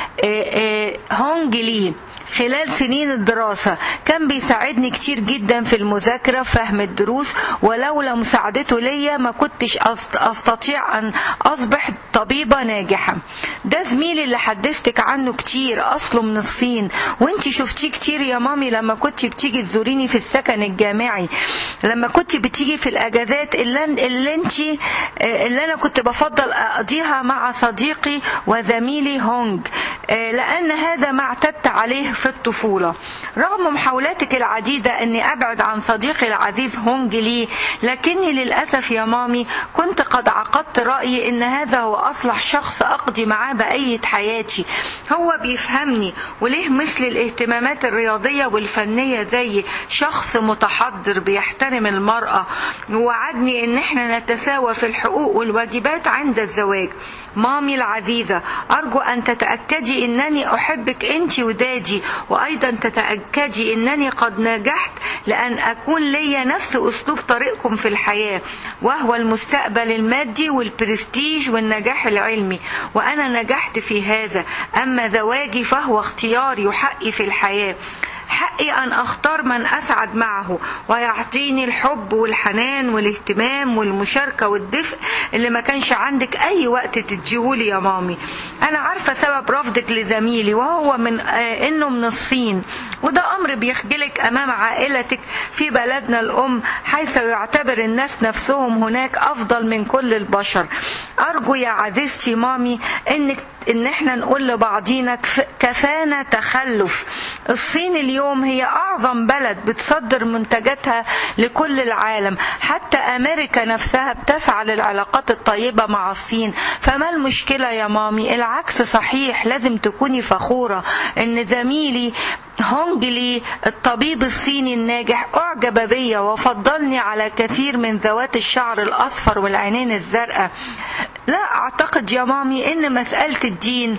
آه، هونج لي خلال سنين الدراسة كان بيساعدني كتير جدا في المذاكرة فهم الدروس ولولا مساعدته ليا ما كنتش أست- أستطيع أن أصبح طبيبة ناجحة ده زميلي اللي حدثتك عنه كتير أصله من الصين وانتي شفتيه كتير يا مامي لما كنت بتيجي تزوريني في السكن الجامعي لما كنت بتيجي في الأجازات اللي, اللي انتي اللي أنا كنت بفضل أقضيها مع صديقي وزميلي هونج آه، لأن هذا ما اعتدت عليه في الطفولة رغم محاولاتك العديدة أني أبعد عن صديقي العزيز هونج لي لكني للأسف يا مامي كنت قد عقدت رأيي أن هذا هو أصلح شخص أقضي معاه بقية حياتي هو بيفهمني وليه مثل الاهتمامات الرياضية والفنية زي شخص متحضر بيحترم المرأة ووعدني أن احنا نتساوى في الحقوق والواجبات عند الزواج مامي العزيزة أرجو أن تتأكدي أنني أحبك أنت ودادي وأيضا تتأكدي أنني قد نجحت لأن أكون لي نفس أسلوب طريقكم في الحياة وهو المستقبل المادي والبرستيج والنجاح العلمي وأنا نجحت في هذا أما زواجي فهو اختياري وحقي في الحياة حقي أن أختار من أسعد معه ويعطيني الحب والحنان والاهتمام والمشاركة والدفء اللي ما كانش عندك أي وقت تديهولي يا مامي أنا عارفة سبب رفضك لزميلي وهو من آه إنه من الصين وده أمر بيخجلك أمام عائلتك في بلدنا الأم حيث يعتبر الناس نفسهم هناك أفضل من كل البشر أرجو يا عزيزتي مامي إنك إن إحنا نقول لبعضينا كف- كفانا تخلف الصين اليوم هي أعظم بلد بتصدر منتجاتها لكل العالم حتى أمريكا نفسها بتسعى للعلاقات الطيبة مع الصين فما المشكلة يا مامي العكس صحيح لازم تكوني فخورة إن زميلي هونج لي الطبيب الصيني الناجح أعجب بي وفضلني على كثير من ذوات الشعر الأصفر والعينين الزرقاء لا أعتقد يا مامي إن مسألة الدين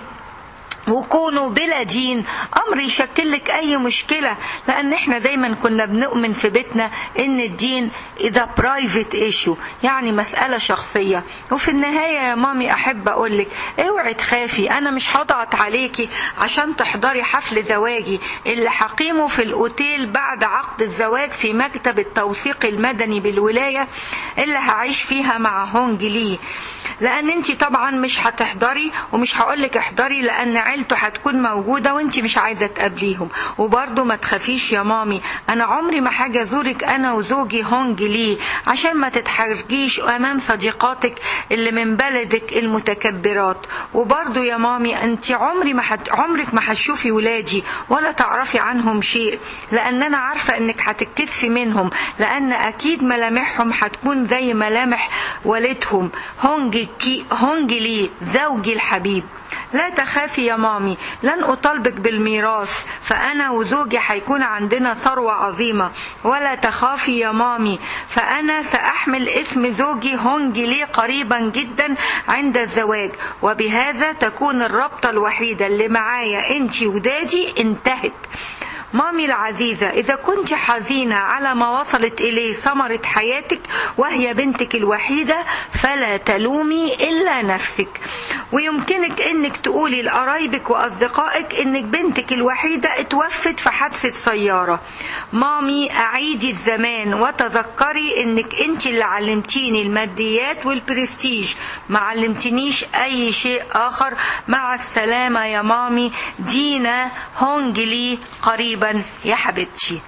وكونه بلا دين امر يشكل لك اي مشكله لان احنا دايما كنا بنؤمن في بيتنا ان الدين اذا برايفت ايشو يعني مساله شخصيه وفي النهايه يا مامي احب اقول لك اوعي تخافي انا مش هضغط عليكي عشان تحضري حفل زواجي اللي هقيمه في الاوتيل بعد عقد الزواج في مكتب التوثيق المدني بالولايه اللي هعيش فيها مع هونج لي لان انت طبعا مش هتحضري ومش هقولك احضري لان عيلته هتكون موجوده وانت مش عايزه تقابليهم وبرضه ما تخافيش يا مامي انا عمري ما حاجه ازورك انا وزوجي هونج لي عشان ما تتحرجيش امام صديقاتك اللي من بلدك المتكبرات وبرضه يا مامي انت عمري ما حت... عمرك ما هتشوفي ولادي ولا تعرفي عنهم شيء لان انا عارفه انك هتتكسفي منهم لان اكيد ملامحهم هتكون زي ملامح والدهم هونج كي هونج لي زوجي الحبيب لا تخافي يا مامي لن أطالبك بالميراث فأنا وزوجي هيكون عندنا ثروة عظيمة ولا تخافي يا مامي فأنا سأحمل اسم زوجي هونج لي قريبا جدا عند الزواج وبهذا تكون الرابطة الوحيدة اللي معايا انتي ودادي انتهت مامي العزيزة إذا كنت حزينة على ما وصلت إليه ثمرة حياتك وهي بنتك الوحيدة فلا تلومي إلا نفسك ويمكنك إنك تقولي لقرايبك وأصدقائك إنك بنتك الوحيدة اتوفت في حادثة سيارة مامي أعيدي الزمان وتذكري إنك أنت اللي علمتيني الماديات والبرستيج ما علمتنيش أي شيء آخر مع السلامة يا مامي دينا هونجلي قريبا يا حبيبتي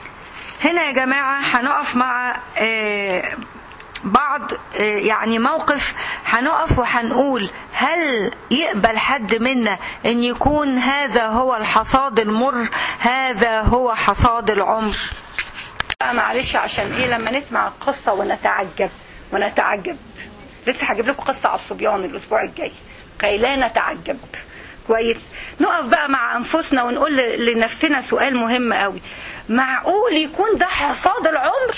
هنا يا جماعة هنقف مع آه بعض يعني موقف هنقف وهنقول هل يقبل حد منا ان يكون هذا هو الحصاد المر هذا هو حصاد العمر معلش عشان ايه لما نسمع القصة ونتعجب ونتعجب لسه هجيب لكم قصة على الصبيان الاسبوع الجاي كي لا نتعجب كويس نقف بقى مع انفسنا ونقول لنفسنا سؤال مهم قوي معقول يكون ده حصاد العمر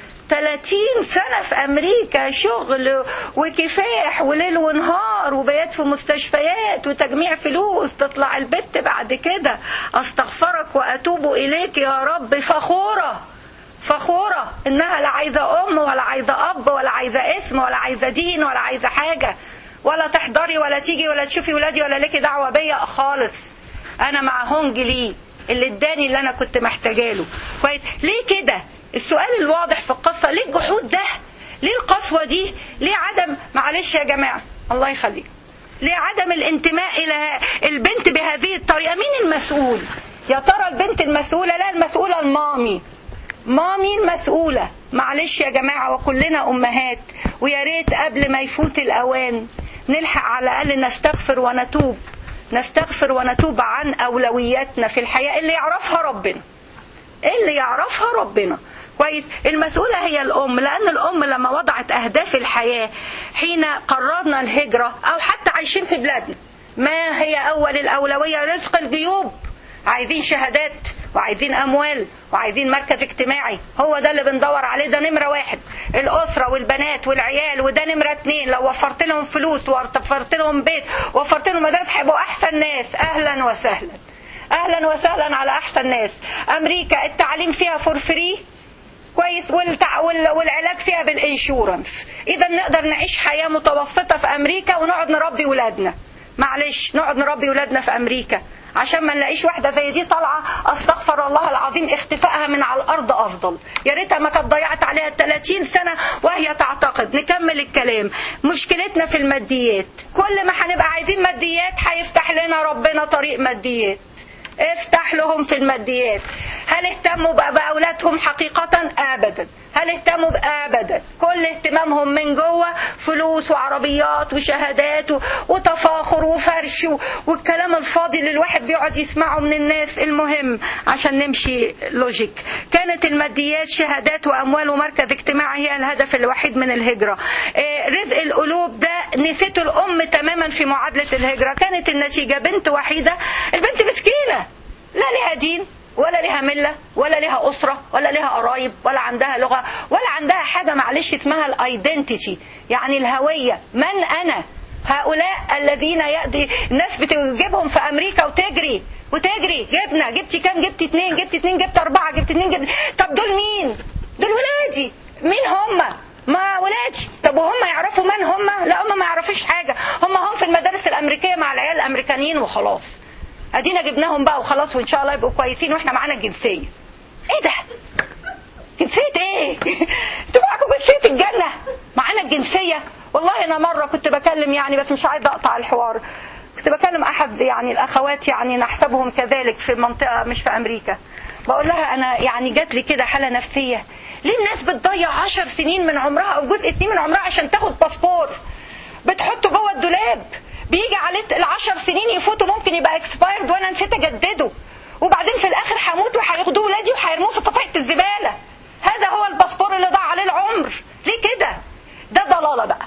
30 سنة في أمريكا شغل وكفاح وليل ونهار وبيات في مستشفيات وتجميع فلوس تطلع البت بعد كده أستغفرك وأتوب إليك يا رب فخورة فخورة إنها لا عايزة أم ولا عايزة أب ولا عايزة اسم ولا عايزة دين ولا عايزة حاجة ولا تحضري ولا تيجي ولا تشوفي ولادي ولا ليكي دعوة بيا خالص انا مع هونج لي اللي اداني اللي انا كنت محتاجه له كويس ليه كده السؤال الواضح في القصه ليه الجحود ده ليه القسوه دي ليه عدم معلش يا جماعه الله يخليك ليه عدم الانتماء الى البنت بهذه الطريقه مين المسؤول يا ترى البنت المسؤوله لا المسؤوله المامي مامي المسؤولة معلش يا جماعة وكلنا أمهات ويا ريت قبل ما يفوت الأوان نلحق على الأقل نستغفر ونتوب نستغفر ونتوب عن أولوياتنا في الحياة اللي يعرفها ربنا اللي يعرفها ربنا كويس المسؤولة هي الأم لأن الأم لما وضعت أهداف الحياة حين قررنا الهجرة أو حتى عايشين في بلادنا ما هي أول الأولوية رزق الجيوب عايزين شهادات وعايزين اموال وعايزين مركز اجتماعي هو ده اللي بندور عليه ده نمره واحد الاسره والبنات والعيال وده نمره اتنين لو وفرت لهم فلوس ووفرت لهم بيت ووفرت لهم مدارس هيبقوا احسن ناس اهلا وسهلا اهلا وسهلا على احسن ناس امريكا التعليم فيها فور فري كويس والتع... وال... والعلاج فيها بالانشورنس اذا نقدر نعيش حياه متوسطه في امريكا ونقعد نربي ولادنا معلش نقعد نربي ولادنا في امريكا عشان ما نلاقيش واحده زي دي طالعه استغفر الله العظيم اختفائها من على الارض افضل يا ريتها ما كانت ضيعت عليها 30 سنه وهي تعتقد نكمل الكلام مشكلتنا في الماديات كل ما هنبقى عايزين ماديات هيفتح لنا ربنا طريق ماديات افتح لهم في الماديات هل اهتموا بقى باولادهم حقيقه ابدا هل اهتموا ابدا كل اهتمامهم من جوه فلوس وعربيات وشهادات وتفاخر وفرش والكلام الفاضي اللي الواحد بيقعد يسمعه من الناس المهم عشان نمشي لوجيك كانت الماديات شهادات واموال ومركز اجتماعي هي الهدف الوحيد من الهجره اه رزق القلوب ده نسيته الام تماما في معادله الهجره كانت النتيجه بنت وحيده البنت مسكينه لا لها دين ولا لها مله ولا لها اسره ولا لها قرايب ولا عندها لغه ولا عندها حاجه معلش اسمها الايدنتيتي يعني الهويه من انا هؤلاء الذين يأتي الناس بتجيبهم في امريكا وتجري وتجري جبنا جبتي كام جبتي اتنين جبتي اتنين جبت اربعه جبت اتنين جبت طب دول مين دول ولادي مين هم ما ولادي طب وهم يعرفوا من هم لا هم ما يعرفوش حاجه هم هم في المدارس الامريكيه مع العيال الامريكانيين وخلاص ادينا جبناهم بقى وخلاص وان شاء الله يبقوا كويسين واحنا معانا الجنسيه ايه ده جنسيه ايه انتوا معاكم جنسيه الجنه معانا الجنسيه والله انا مره كنت بكلم يعني بس مش عايزه اقطع الحوار كنت بكلم احد يعني الاخوات يعني نحسبهم كذلك في منطقه مش في امريكا بقول لها انا يعني جات لي كده حاله نفسيه ليه الناس بتضيع عشر سنين من عمرها او جزء سنين من عمرها عشان تاخد باسبور بتحطه جوه الدولاب بيجي عليه العشر سنين يفوتوا ممكن يبقى اكسبايرد وانا نسيت اجدده وبعدين في الاخر هموت وهياخدوه ولادي وهيرموه في صفيحه الزباله هذا هو الباسبور اللي ضاع عليه العمر ليه كده ده ضلاله بقى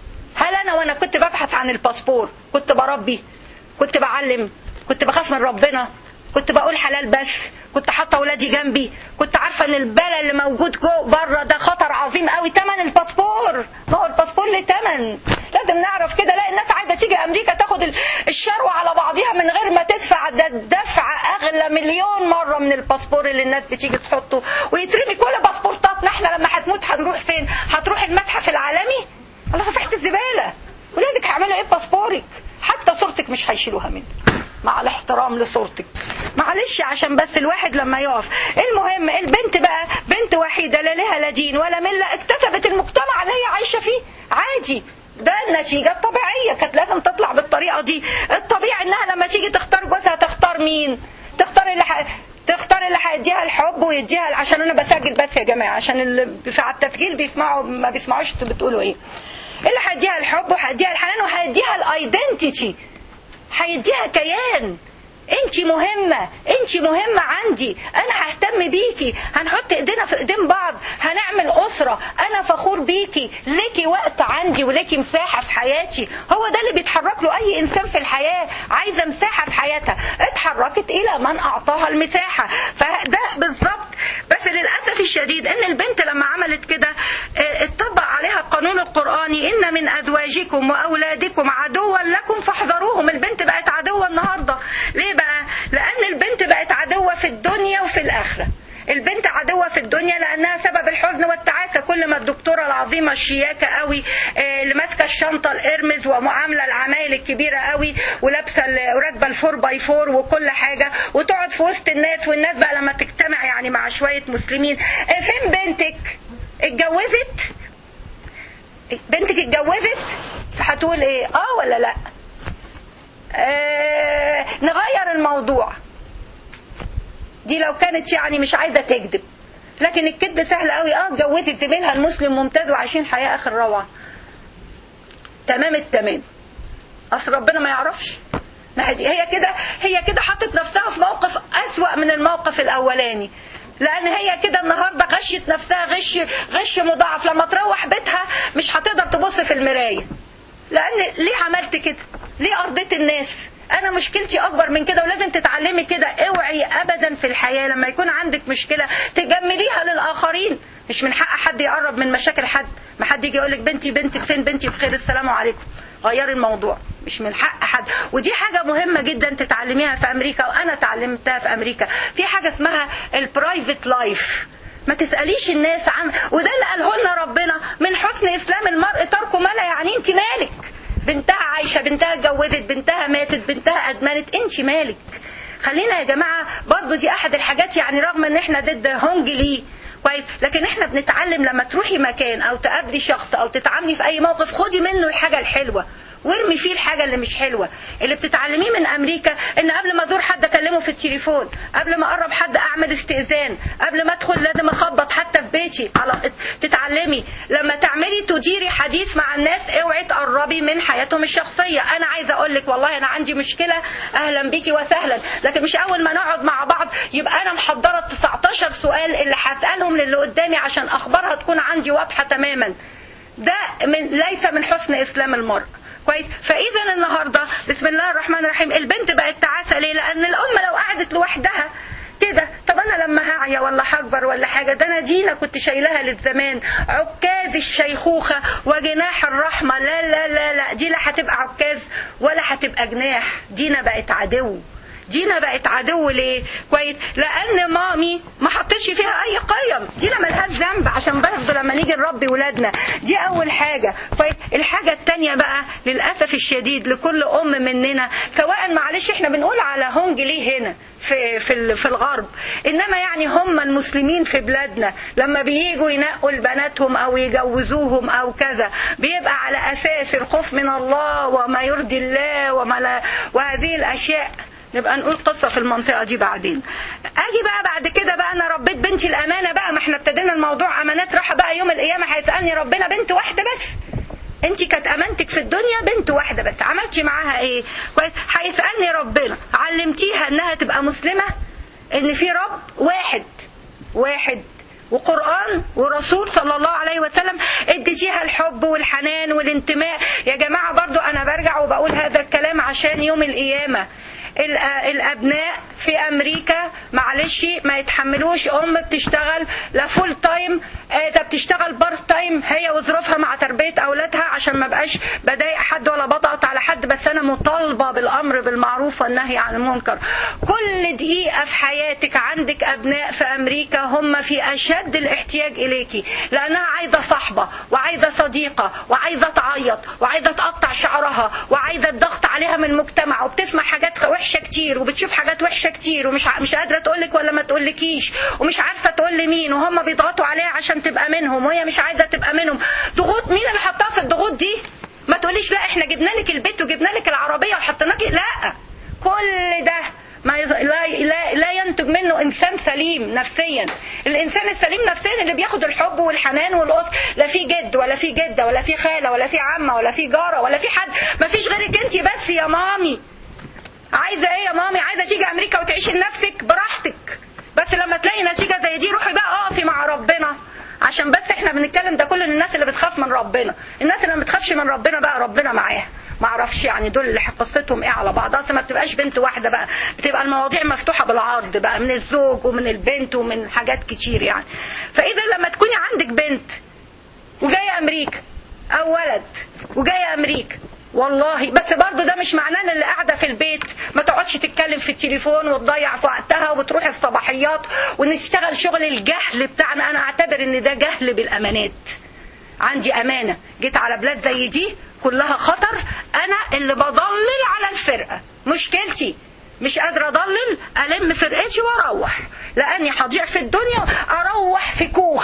هل انا وانا كنت ببحث عن الباسبور كنت بربي كنت بعلم كنت بخاف من ربنا كنت بقول حلال بس كنت حاطه اولادي جنبي كنت عارفه ان البلا اللي موجود جوه بره ده خطر عظيم قوي تمن الباسبور ما هو الباسبور له تمن لازم نعرف كده لا الناس عايزه تيجي امريكا تاخد الشروه على بعضها من غير ما تدفع ده الدفع اغلى مليون مره من الباسبور اللي الناس بتيجي تحطه ويترمي كل باسبورتاتنا احنا لما هتموت هنروح فين هتروح المتحف العالمي على صفحه الزباله ولادك هيعملوا ايه باسبورك حتى صورتك مش هيشيلوها منك مع الاحترام لصورتك معلش عشان بس الواحد لما يقف المهم البنت بقى بنت وحيدة لا لها لا دين ولا ملة اكتسبت المجتمع اللي هي عايشة فيه عادي ده النتيجة الطبيعية كانت لازم تطلع بالطريقة دي الطبيعي انها لما تيجي تختار جوزها تختار مين تختار اللي ح... تختار اللي هيديها الحب ويديها عشان انا بسجل بس يا جماعة عشان اللي في التسجيل بيسمعوا ما بيسمعوش بتقولوا ايه اللي هيديها الحب وهيديها الحنان وهيديها الايدنتيتي هيديها كيان انت مهمة انت مهمة عندي انا ههتم بيكي هنحط ايدينا في ايدين بعض هنعمل اسرة انا فخور بيكي ليكي وقت عندي وليكي مساحة في حياتي هو ده اللي بيتحرك له اي انسان في الحياة عايزة مساحة في حياتها اتحركت الى من اعطاها المساحة فده بالظبط بس للأسف الشديد ان البنت لما عملت كده اتطبق عليها القانون القرآني ان من ازواجكم واولادكم عدوا لكم فاحذروهم البنت بقت عدوة النهاردة ليه بقى لان البنت بقت عدوة في الدنيا وفي الاخرة البنت عدوة في الدنيا لأنها سبب الحزن والتعاسة كل ما الدكتورة العظيمة الشياكة قوي اللي ماسكة الشنطه الارمز ومعامله العمايل الكبيره قوي ولابسه ال- وراكبه الفور باي فور وكل حاجه وتقعد في وسط الناس والناس بقى لما تجتمع يعني مع شويه مسلمين إيه فين بنتك اتجوزت بنتك اتجوزت هتقول ايه اه ولا لا آه نغير الموضوع دي لو كانت يعني مش عايزه تكذب لكن الكذب سهل قوي اه اتجوزت زميلها المسلم ممتاز وعايشين حياه اخر روعه تمام التمام اصل ربنا ما يعرفش ما هي هي كده هي كده حطت نفسها في موقف اسوأ من الموقف الاولاني لان هي كده النهارده غشت نفسها غش غش مضاعف لما تروح بيتها مش هتقدر تبص في المرايه لان ليه عملت كده ليه ارضيت الناس انا مشكلتي اكبر من كده ولازم تتعلمي كده اوعي ابدا في الحياه لما يكون عندك مشكله تجمليها للاخرين مش من حق حد يقرب من مشاكل حد ما حد يجي يقول لك بنتي بنتك فين بنتي بخير السلام عليكم غيري الموضوع مش من حق حد ودي حاجة مهمة جدا تتعلميها في أمريكا وأنا تعلمتها في أمريكا في حاجة اسمها البرايفت لايف ما تسأليش الناس عن وده اللي قاله لنا ربنا من حسن إسلام المرء ترك ما لا يعني أنت مالك بنتها عايشة بنتها اتجوزت بنتها ماتت بنتها أدمنت أنت مالك خلينا يا جماعة برضو دي أحد الحاجات يعني رغم إن إحنا ضد هونج ليه كويس لكن احنا بنتعلم لما تروحي مكان او تقابلي شخص او تتعاملي في اي موقف خدي منه الحاجه الحلوه وارمي فيه الحاجه اللي مش حلوه اللي بتتعلميه من امريكا ان قبل ما ازور حد اكلمه في التليفون قبل ما اقرب حد اعمل استئذان قبل ما ادخل لازم اخبط حتى في بيتي على تتعلمي لما تعملي تديري حديث مع الناس اوعي تقربي من حياتهم الشخصيه انا عايزه اقول لك والله انا عندي مشكله اهلا بيكي وسهلا لكن مش اول ما نقعد مع بعض يبقى انا محضره 19 سؤال اللي هسالهم للي قدامي عشان اخبارها تكون عندي واضحه تماما ده من ليس من حسن اسلام المرء كويس فاذا النهارده بسم الله الرحمن الرحيم البنت بقت تعاسه ليه لان الام لو قعدت لوحدها كده طب انا لما هعيا ولا هكبر ولا حاجه ده انا دينا كنت شايلها للزمان عكاز الشيخوخه وجناح الرحمه لا لا لا لا دي لا هتبقى عكاز ولا هتبقى جناح دينا بقت عدو دينا بقت عدو ليه كويس لان مامي ما حطتش فيها اي قيم دينا ملهاش ذنب عشان برضه لما نيجي نربي ولادنا دي اول حاجه كويس الحاجه الثانيه بقى للاسف الشديد لكل ام مننا سواء معلش احنا بنقول على هونج ليه هنا في في في الغرب انما يعني هم المسلمين في بلادنا لما بييجوا ينقوا لبناتهم او يجوزوهم او كذا بيبقى على اساس الخوف من الله وما يرضي الله وما لا وهذه الاشياء نبقى نقول قصه في المنطقه دي بعدين اجي بقى بعد كده بقى انا ربيت بنتي الامانه بقى ما احنا ابتدينا الموضوع امانات راح بقى يوم القيامه هيسالني ربنا بنت واحده بس انت كانت امانتك في الدنيا بنت واحده بس عملتي معاها ايه كويس هيسالني ربنا علمتيها انها تبقى مسلمه ان في رب واحد واحد وقرآن ورسول صلى الله عليه وسلم اديتيها الحب والحنان والانتماء يا جماعة برضو أنا برجع وبقول هذا الكلام عشان يوم القيامة الابناء في امريكا معلش ما يتحملوش ام بتشتغل لا فول تايم ده بتشتغل بارت تايم هي وظروفها مع تربيه اولادها عشان ما بقاش بضايق حد ولا بضغط على حد بس انا مطالبه بالامر بالمعروف والنهي عن المنكر كل دقيقه في حياتك عندك ابناء في امريكا هم في اشد الاحتياج اليكي لانها عايزه صاحبه وعايزه صديقه وعايزه تعيط وعايزه تقطع شعرها وعايزه الضغط عليها من المجتمع وبتسمع حاجات وحشه كتير وبتشوف حاجات وحشه كتير ومش ع... مش قادره تقولك ولا ما تقولكيش ومش عارفه تقول لمين وهم بيضغطوا عليها عشان تبقى منهم وهي مش عايزه تبقى منهم ضغوط مين اللي حطها في الضغوط دي ما تقوليش لا احنا جبنا لك البيت وجبنا لك العربيه وحطيناكي لا كل ده ما يز... لا, لا لا ينتج منه انسان سليم نفسيا الانسان السليم نفسيا اللي بياخد الحب والحنان والاسر لا في جد ولا في جده ولا في خاله ولا في عمه ولا في جاره ولا في حد ما فيش غيرك انت بس يا مامي عايزه ايه يا مامي عايزه تيجي امريكا وتعيشي لنفسك براحتك بس لما تلاقي نتيجه زي دي روحي بقى اقفي مع ربنا عشان بس احنا بنتكلم ده كل الناس اللي بتخاف من ربنا الناس اللي ما بتخافش من ربنا بقى ربنا معاها ما اعرفش يعني دول اللي قصتهم ايه على بعض اصلا ما بتبقاش بنت واحده بقى بتبقى المواضيع مفتوحه بالعرض بقى من الزوج ومن البنت ومن حاجات كتير يعني فاذا لما تكوني عندك بنت وجايه امريكا او ولد وجايه امريكا والله بس برضو ده مش معناه ان اللي قاعده في البيت ما تقعدش تتكلم في التليفون وتضيع في وقتها وتروح الصباحيات ونشتغل شغل الجهل بتاعنا انا اعتبر ان ده جهل بالامانات عندي امانه جيت على بلاد زي دي كلها خطر انا اللي بضلل على الفرقه مشكلتي مش قادرة أضلل ألم فرقتي وأروح لأني هضيع في الدنيا أروح في كوخ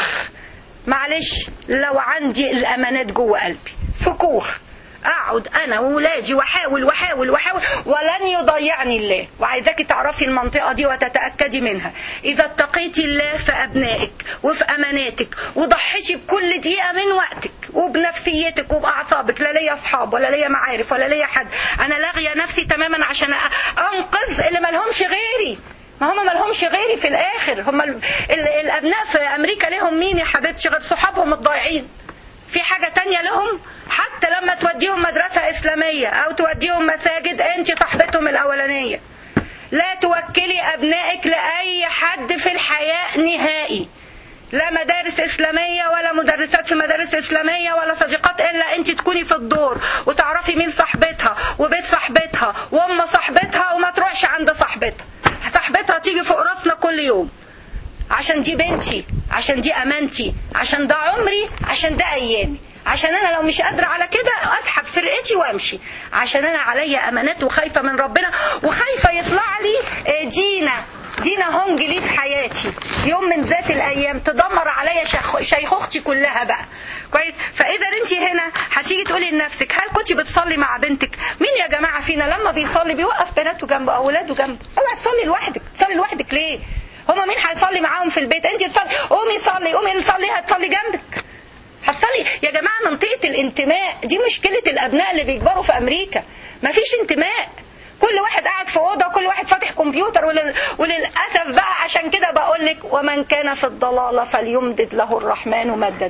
معلش لو عندي الأمانات جوه قلبي في كوخ اقعد انا وولادي واحاول واحاول واحاول ولن يضيعني الله وعايزاكي تعرفي المنطقه دي وتتاكدي منها اذا اتقيتي الله في ابنائك وفي اماناتك وضحيتي بكل دقيقه من وقتك وبنفسيتك وباعصابك لا ليا اصحاب ولا ليا معارف ولا ليا حد انا لاغيه نفسي تماما عشان انقذ اللي مالهمش غيري ما هم مالهمش غيري في الاخر هم ال... ال... الابناء في امريكا لهم مين يا حبيبتي غير صحابهم الضايعين في حاجة تانية لهم حتى لما توديهم مدرسة إسلامية أو توديهم مساجد أنت صاحبتهم الأولانية لا توكلي أبنائك لأي حد في الحياة نهائي لا مدارس إسلامية ولا مدرسات في مدارس إسلامية ولا صديقات إلا أنت تكوني في الدور وتعرفي مين صاحبتها وبيت صاحبتها وأم صاحبتها وما تروحش عند صاحبتها صاحبتها تيجي فوق راسنا كل يوم عشان دي بنتي عشان دي امانتي عشان ده عمري عشان ده ايامي عشان انا لو مش قادره على كده اسحب فرقتي وامشي عشان انا عليا امانات وخايفه من ربنا وخايفه يطلع لي دينا دينا هونج لي في حياتي يوم من ذات الايام تدمر عليا شيخ- شيخوختي كلها بقى كويس فاذا انت هنا هتيجي تقولي لنفسك هل كنت بتصلي مع بنتك مين يا جماعه فينا لما بيصلي بيوقف بناته جنبه او اولاده جنبه اوعي تصلي لوحدك تصلي لوحدك ليه هما مين هيصلي معاهم في البيت انت تصلي قومي صلي قومي نصلي هتصلي جنبك هتصلي يا جماعه منطقه الانتماء دي مشكله الابناء اللي بيكبروا في امريكا مفيش انتماء كل واحد قاعد في اوضه وكل واحد فاتح كمبيوتر ولل... وللاسف بقى عشان كده بقول لك ومن كان في الضلاله فليمدد له الرحمن مدا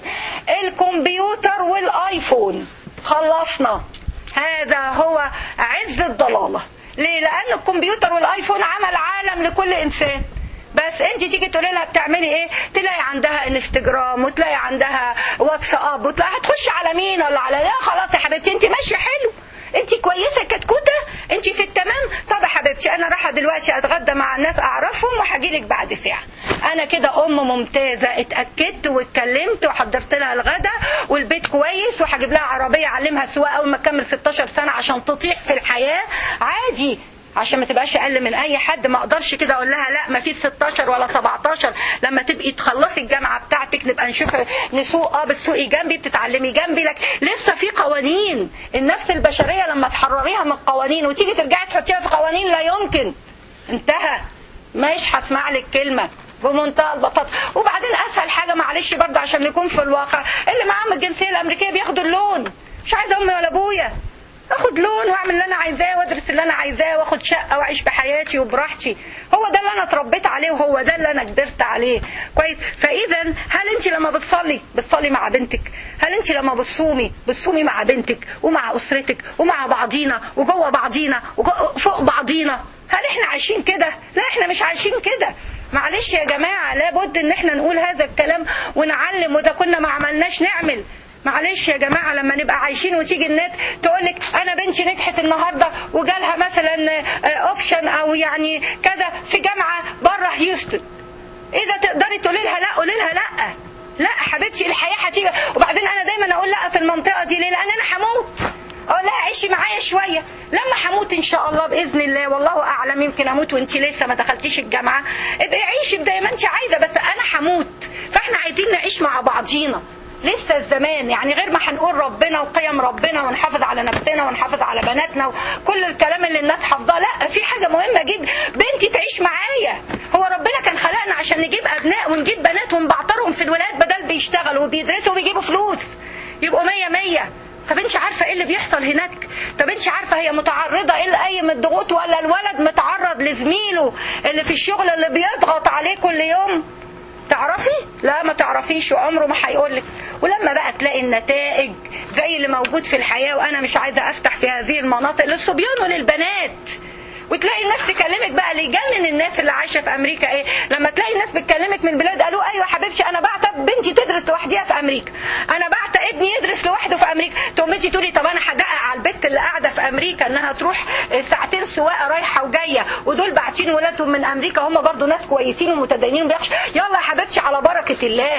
الكمبيوتر والايفون خلصنا هذا هو عز الضلاله ليه لان الكمبيوتر والايفون عمل عالم لكل انسان بس انت تيجي تقولي لها بتعملي ايه تلاقي عندها انستجرام وتلاقي عندها واتساب وتلاقي هتخش على مين ولا على لا خلاص يا حبيبتي انت ماشيه حلو انت كويسه كتكوته انت في التمام طب يا حبيبتي انا رايحه دلوقتي اتغدى مع الناس اعرفهم وهجي لك بعد ساعه انا كده ام ممتازه اتاكدت واتكلمت وحضرت لها الغدا والبيت كويس وهجيب لها عربيه اعلمها سواقه اول ما تكمل 16 سنه عشان تطيح في الحياه عادي عشان ما تبقاش اقل من اي حد ما اقدرش كده اقول لها لا ما فيش 16 ولا 17 لما تبقي تخلصي الجامعه بتاعتك نبقى نشوف نسوق اه بتسوقي جنبي بتتعلمي جنبي لك لسه في قوانين النفس البشريه لما تحرريها من القوانين وتيجي ترجعي تحطيها في قوانين لا يمكن انتهى مش هسمع لك كلمه بمنتهى البساطه وبعدين اسهل حاجه معلش برضه عشان نكون في الواقع اللي معاهم الجنسيه الامريكيه بياخدوا اللون مش عايزه امي ولا ابويا اخد لون واعمل اللي انا عايزاه وادرس اللي انا عايزاه واخد شقه واعيش بحياتي وبراحتي هو ده اللي انا اتربيت عليه وهو ده اللي انا كبرت عليه كويس فاذا هل انت لما بتصلي بتصلي مع بنتك هل انت لما بتصومي بتصومي مع بنتك ومع اسرتك ومع بعضينا وجوه بعضينا وفوق بعضينا هل احنا عايشين كده لا احنا مش عايشين كده معلش يا جماعه لابد ان احنا نقول هذا الكلام ونعلم وده كنا ما عملناش نعمل معلش يا جماعة لما نبقى عايشين وتيجي النت تقولك أنا بنتي نجحت النهاردة وجالها مثلا أوبشن أو يعني كذا في جامعة بره هيوستن إذا تقدري تقولي لها لا قولي لها لا لا حبيبتي الحياة هتيجي وبعدين أنا دايما أقول لا في المنطقة دي ليه لأن أنا هموت اقول لها عيشي معايا شويه لما هموت ان شاء الله باذن الله والله اعلم يمكن اموت وانت لسه ما دخلتيش الجامعه ابقي عيشي زي ما انت عايزه بس انا هموت فاحنا عايزين نعيش مع بعضينا لسه الزمان يعني غير ما هنقول ربنا وقيم ربنا ونحافظ على نفسنا ونحافظ على بناتنا وكل الكلام اللي الناس حافظاه لا في حاجه مهمه جدا بنتي تعيش معايا هو ربنا كان خلقنا عشان نجيب ابناء ونجيب بنات ونبعترهم في الولاد بدل بيشتغلوا وبيدرسوا وبيجيبوا فلوس يبقوا مية مية طب انت عارفه ايه اللي بيحصل هناك طب انت عارفه هي متعرضه ايه لاي من الضغوط ولا الولد متعرض لزميله اللي في الشغل اللي بيضغط عليه كل يوم تعرفي لا ما تعرفيش وعمره ما هيقولك ولما بقى تلاقي النتائج زي اللي موجود في الحياه وانا مش عايزه افتح في هذه المناطق للصبيان وللبنات وتلاقي الناس تكلمك بقى اللي يجنن الناس اللي عايشه في امريكا ايه لما تلاقي الناس بتكلمك من بلاد قالوا ايوه حبيبتي انا بعت بنتي تدرس لوحديها في امريكا انا بعت ابني يدرس لوحده في امريكا تقوم انت تقولي طب انا هدقق على البت اللي قاعده في امريكا انها تروح ساعتين سواقه رايحه وجايه ودول باعتين ولادهم من امريكا هم برضو ناس كويسين ومتدينين وبيخش يلا يا حبيبتي على بركه الله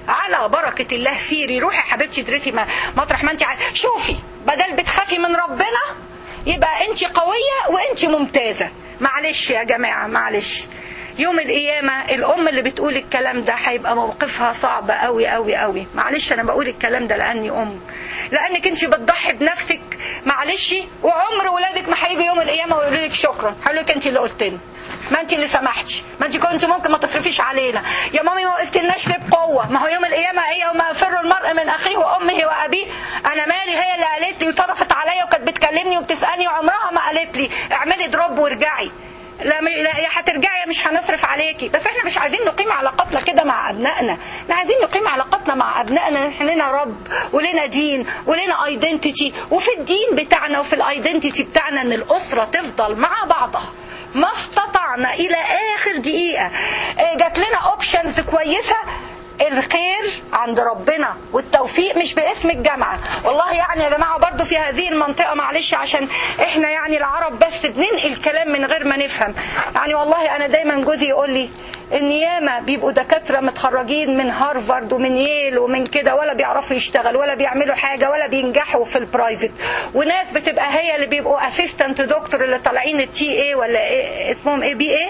على بركه الله سيري روحي يا حبيبتي ادرسي ما- مطرح ما انت عايزة. شوفي بدل بتخافي من ربنا يبقى انت قويه وانت ممتازه معلش يا جماعه معلش يوم القيامة الأم اللي بتقول الكلام ده هيبقى موقفها صعب قوي قوي قوي معلش أنا بقول الكلام ده لأني أم لأنك أنت بتضحي بنفسك معلش وعمر ولادك ما هيجوا يوم القيامة ويقولوا لك شكرا هيقولوا لك أنت اللي قلت لنا ما أنت اللي سمحتي ما أنت كنت ممكن ما تصرفيش علينا يا مامي ما وقفتلناش ليه بقوة ما هو يوم القيامة هي يوم يفر المرء من أخيه وأمه وأبيه أنا مالي هي اللي قالت لي وطرفت عليا وكانت بتكلمني وبتسألني وعمرها ما قالت لي اعملي دروب وارجعي لا, م- لا يا هترجعي يا مش هنصرف عليكي بس احنا مش عايزين نقيم علاقاتنا كده مع ابنائنا احنا عايزين نقيم علاقاتنا مع ابنائنا احنا لنا رب ولنا دين ولنا ايدنتيتي وفي الدين بتاعنا وفي الايدنتيتي بتاعنا ان الاسره تفضل مع بعضها ما استطعنا الى اخر دقيقه اه، جات لنا اوبشنز كويسه الخير عند ربنا والتوفيق مش باسم الجامعة والله يعني يا جماعة برضو في هذه المنطقة معلش عشان احنا يعني العرب بس بننقل كلام من غير ما نفهم يعني والله انا دايما جوزي يقول لي ان ياما بيبقوا دكاترة متخرجين من هارفارد ومن ييل ومن كده ولا بيعرفوا يشتغلوا ولا بيعملوا حاجة ولا بينجحوا في البرايفت وناس بتبقى هي اللي بيبقوا اسيستنت دكتور اللي طالعين التي اي ولا إيه اسمهم ايه بي ايه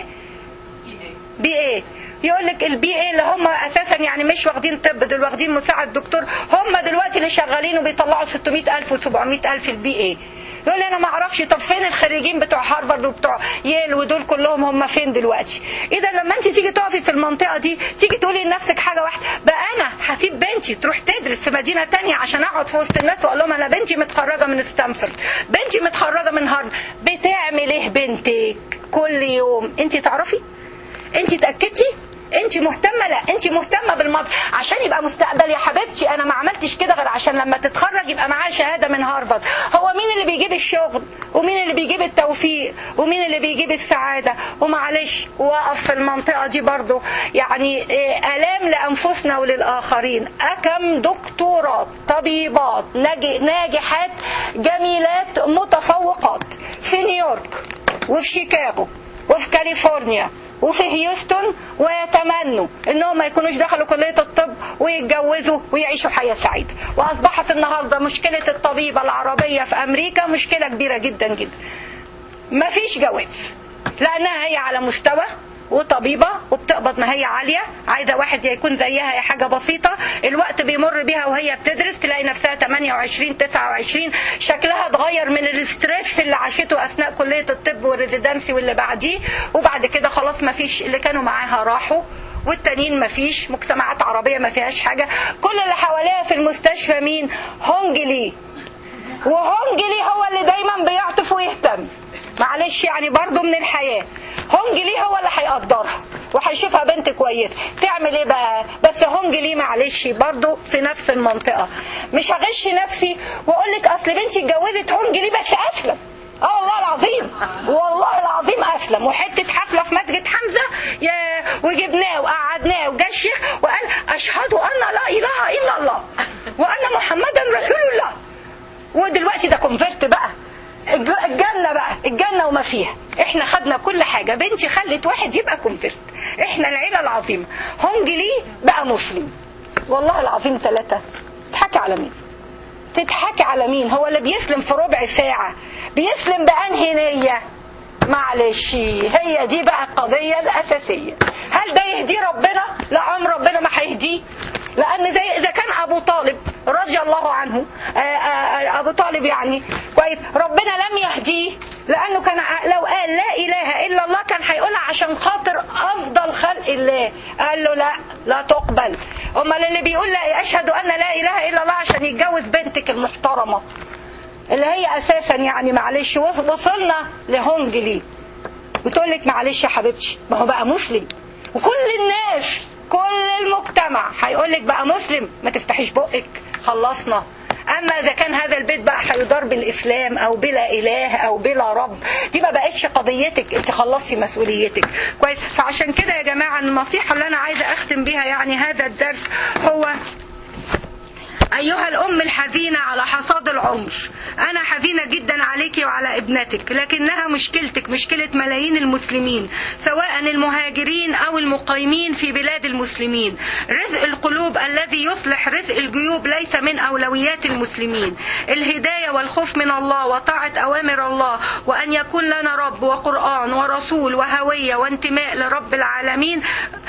بي ايه يقول لك البي ايه اللي هم اساسا يعني مش واخدين طب دول واخدين مساعد دكتور هم دلوقتي اللي شغالين وبيطلعوا 600000 و700000 البي ايه يقول لي انا ما اعرفش طب فين الخريجين بتوع هارفارد وبتوع ييل ودول كلهم هم فين دلوقتي اذا لما انت تيجي تقفي في المنطقه دي تيجي تقولي لنفسك حاجه واحده بقى انا هسيب بنتي تروح تدرس في مدينه تانية عشان اقعد في وسط الناس واقول لهم انا بنتي متخرجه من ستانفورد بنتي متخرجه من هارفارد بتعمل ايه بنتك كل يوم انت تعرفي انت اتاكدتي انت مهتمه لا انت مهتمه بالماضي عشان يبقى مستقبل يا حبيبتي انا ما عملتش كده غير عشان لما تتخرج يبقى معاه شهاده من هارفارد هو مين اللي بيجيب الشغل ومين اللي بيجيب التوفيق ومين اللي بيجيب السعاده ومعلش وقف في المنطقه دي برضو يعني اه، الام لانفسنا وللاخرين اكم دكتورات طبيبات ناجي- ناجحات جميلات متفوقات في نيويورك وفي شيكاغو وفي كاليفورنيا وفي هيوستن ويتمنوا انهم ما يكونوش دخلوا كليه الطب ويتجوزوا ويعيشوا حياه سعيده واصبحت النهارده مشكله الطبيبه العربيه في امريكا مشكله كبيره جدا جدا ما فيش جواز لانها هي على مستوى وطبيبه وبتقبض ما هي عاليه عايزه واحد يكون زيها يا حاجه بسيطه الوقت بيمر بيها وهي بتدرس تلاقي نفسها 28 29 شكلها اتغير من الاسترس اللي عاشته اثناء كليه الطب والريزيدنسي واللي بعديه وبعد كده خلاص ما فيش اللي كانوا معاها راحوا والتانيين ما فيش مجتمعات عربيه ما فيهاش حاجه كل اللي حواليها في المستشفى مين هونجلي وهونجلي هو اللي دايما بيعطف ويهتم معلش يعني برضو من الحياة هونجلي هو اللي هيقدرها وهيشوفها بنت كويسة تعمل ايه بقى بس هونجلي معلش برضو في نفس المنطقة مش هغش نفسي واقول لك اصل بنتي اتجوزت هونجلي بس اسلم اه والله العظيم والله العظيم اسلم وحته حفله في مسجد حمزه يا وجبناه وقعدناه وجا الشيخ وقال اشهد ان لا اله الا الله وان محمدا رسول الله ودلوقتي ده كونفرت بقى الج- الجنة بقى الجنة وما فيها احنا خدنا كل حاجة بنتي خلت واحد يبقى كونفرت احنا العيلة العظيمة هونجلي بقى مسلم والله العظيم ثلاثة تضحكي على مين تضحكي على مين هو اللي بيسلم في ربع ساعة بيسلم بأنهي نية معلش هي دي بقى القضية الأساسية هل ده يهدي ربنا لا عمر ربنا ما هيهديه لأن زي إذا كان أبو طالب رضي الله عنه آآ آآ أبو طالب يعني كويس ربنا لم يهديه لأنه كان ع- لو قال لا إله إلا الله كان هيقولها عشان خاطر أفضل خلق الله قال له لا لا تقبل أمال اللي بيقول لا أشهد أن لا إله إلا الله عشان يتجوز بنتك المحترمة اللي هي اساسا يعني معلش وص- وصلنا لهونجلي بتقول لك معلش يا حبيبتي ما هو بقى مسلم وكل الناس كل المجتمع هيقول لك بقى مسلم ما تفتحيش بقك خلصنا اما اذا كان هذا البيت بقى هيدار بالاسلام او بلا اله او بلا رب دي ما بقتش قضيتك انت خلصتي مسؤوليتك كويس فعشان كده يا جماعه النصيحه اللي انا عايزه اختم بيها يعني هذا الدرس هو أيها الأم الحزينة على حصاد العمر أنا حزينة جدا عليك وعلى ابنتك لكنها مشكلتك مشكلة ملايين المسلمين سواء المهاجرين أو المقيمين في بلاد المسلمين رزق القلوب الذي يصلح رزق الجيوب ليس من أولويات المسلمين الهداية والخوف من الله وطاعة أوامر الله وأن يكون لنا رب وقرآن ورسول وهوية وانتماء لرب العالمين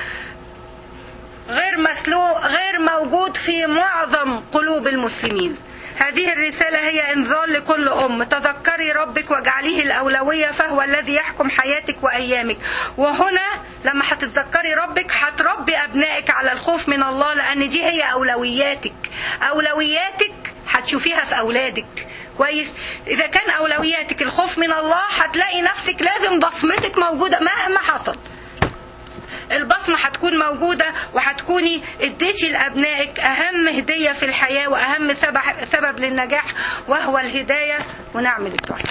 غير مسلوق غير موجود في معظم قلوب المسلمين هذه الرسالة هي إنذار لكل أم تذكري ربك واجعليه الأولوية فهو الذي يحكم حياتك وأيامك وهنا لما هتتذكري ربك هتربي أبنائك على الخوف من الله لأن دي هي أولوياتك أولوياتك هتشوفيها في أولادك كويس إذا كان أولوياتك الخوف من الله هتلاقي نفسك لازم بصمتك موجودة مهما حصل البصمة هتكون موجودة وهتكوني اديتي لأبنائك أهم هدية في الحياة وأهم سبب, سبب للنجاح وهو الهداية ونعمل الدعاء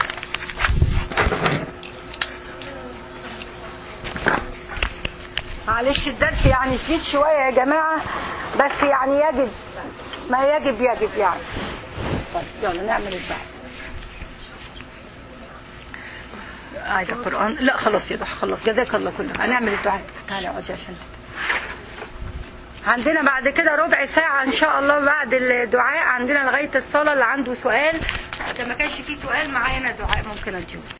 معلش الدرس يعني شديد شوية يا جماعة بس يعني يجب ما يجب يجب يعني طيب يلا نعمل الدعاء عايزة القرآن لا خلاص يا ضحى خلاص جزاك الله كله هنعمل الدعاء تعالى اقعدي عشان عندنا بعد كده ربع ساعة إن شاء الله بعد الدعاء عندنا لغاية الصلاة اللي عنده سؤال إذا ما كانش فيه سؤال معانا دعاء ممكن أديه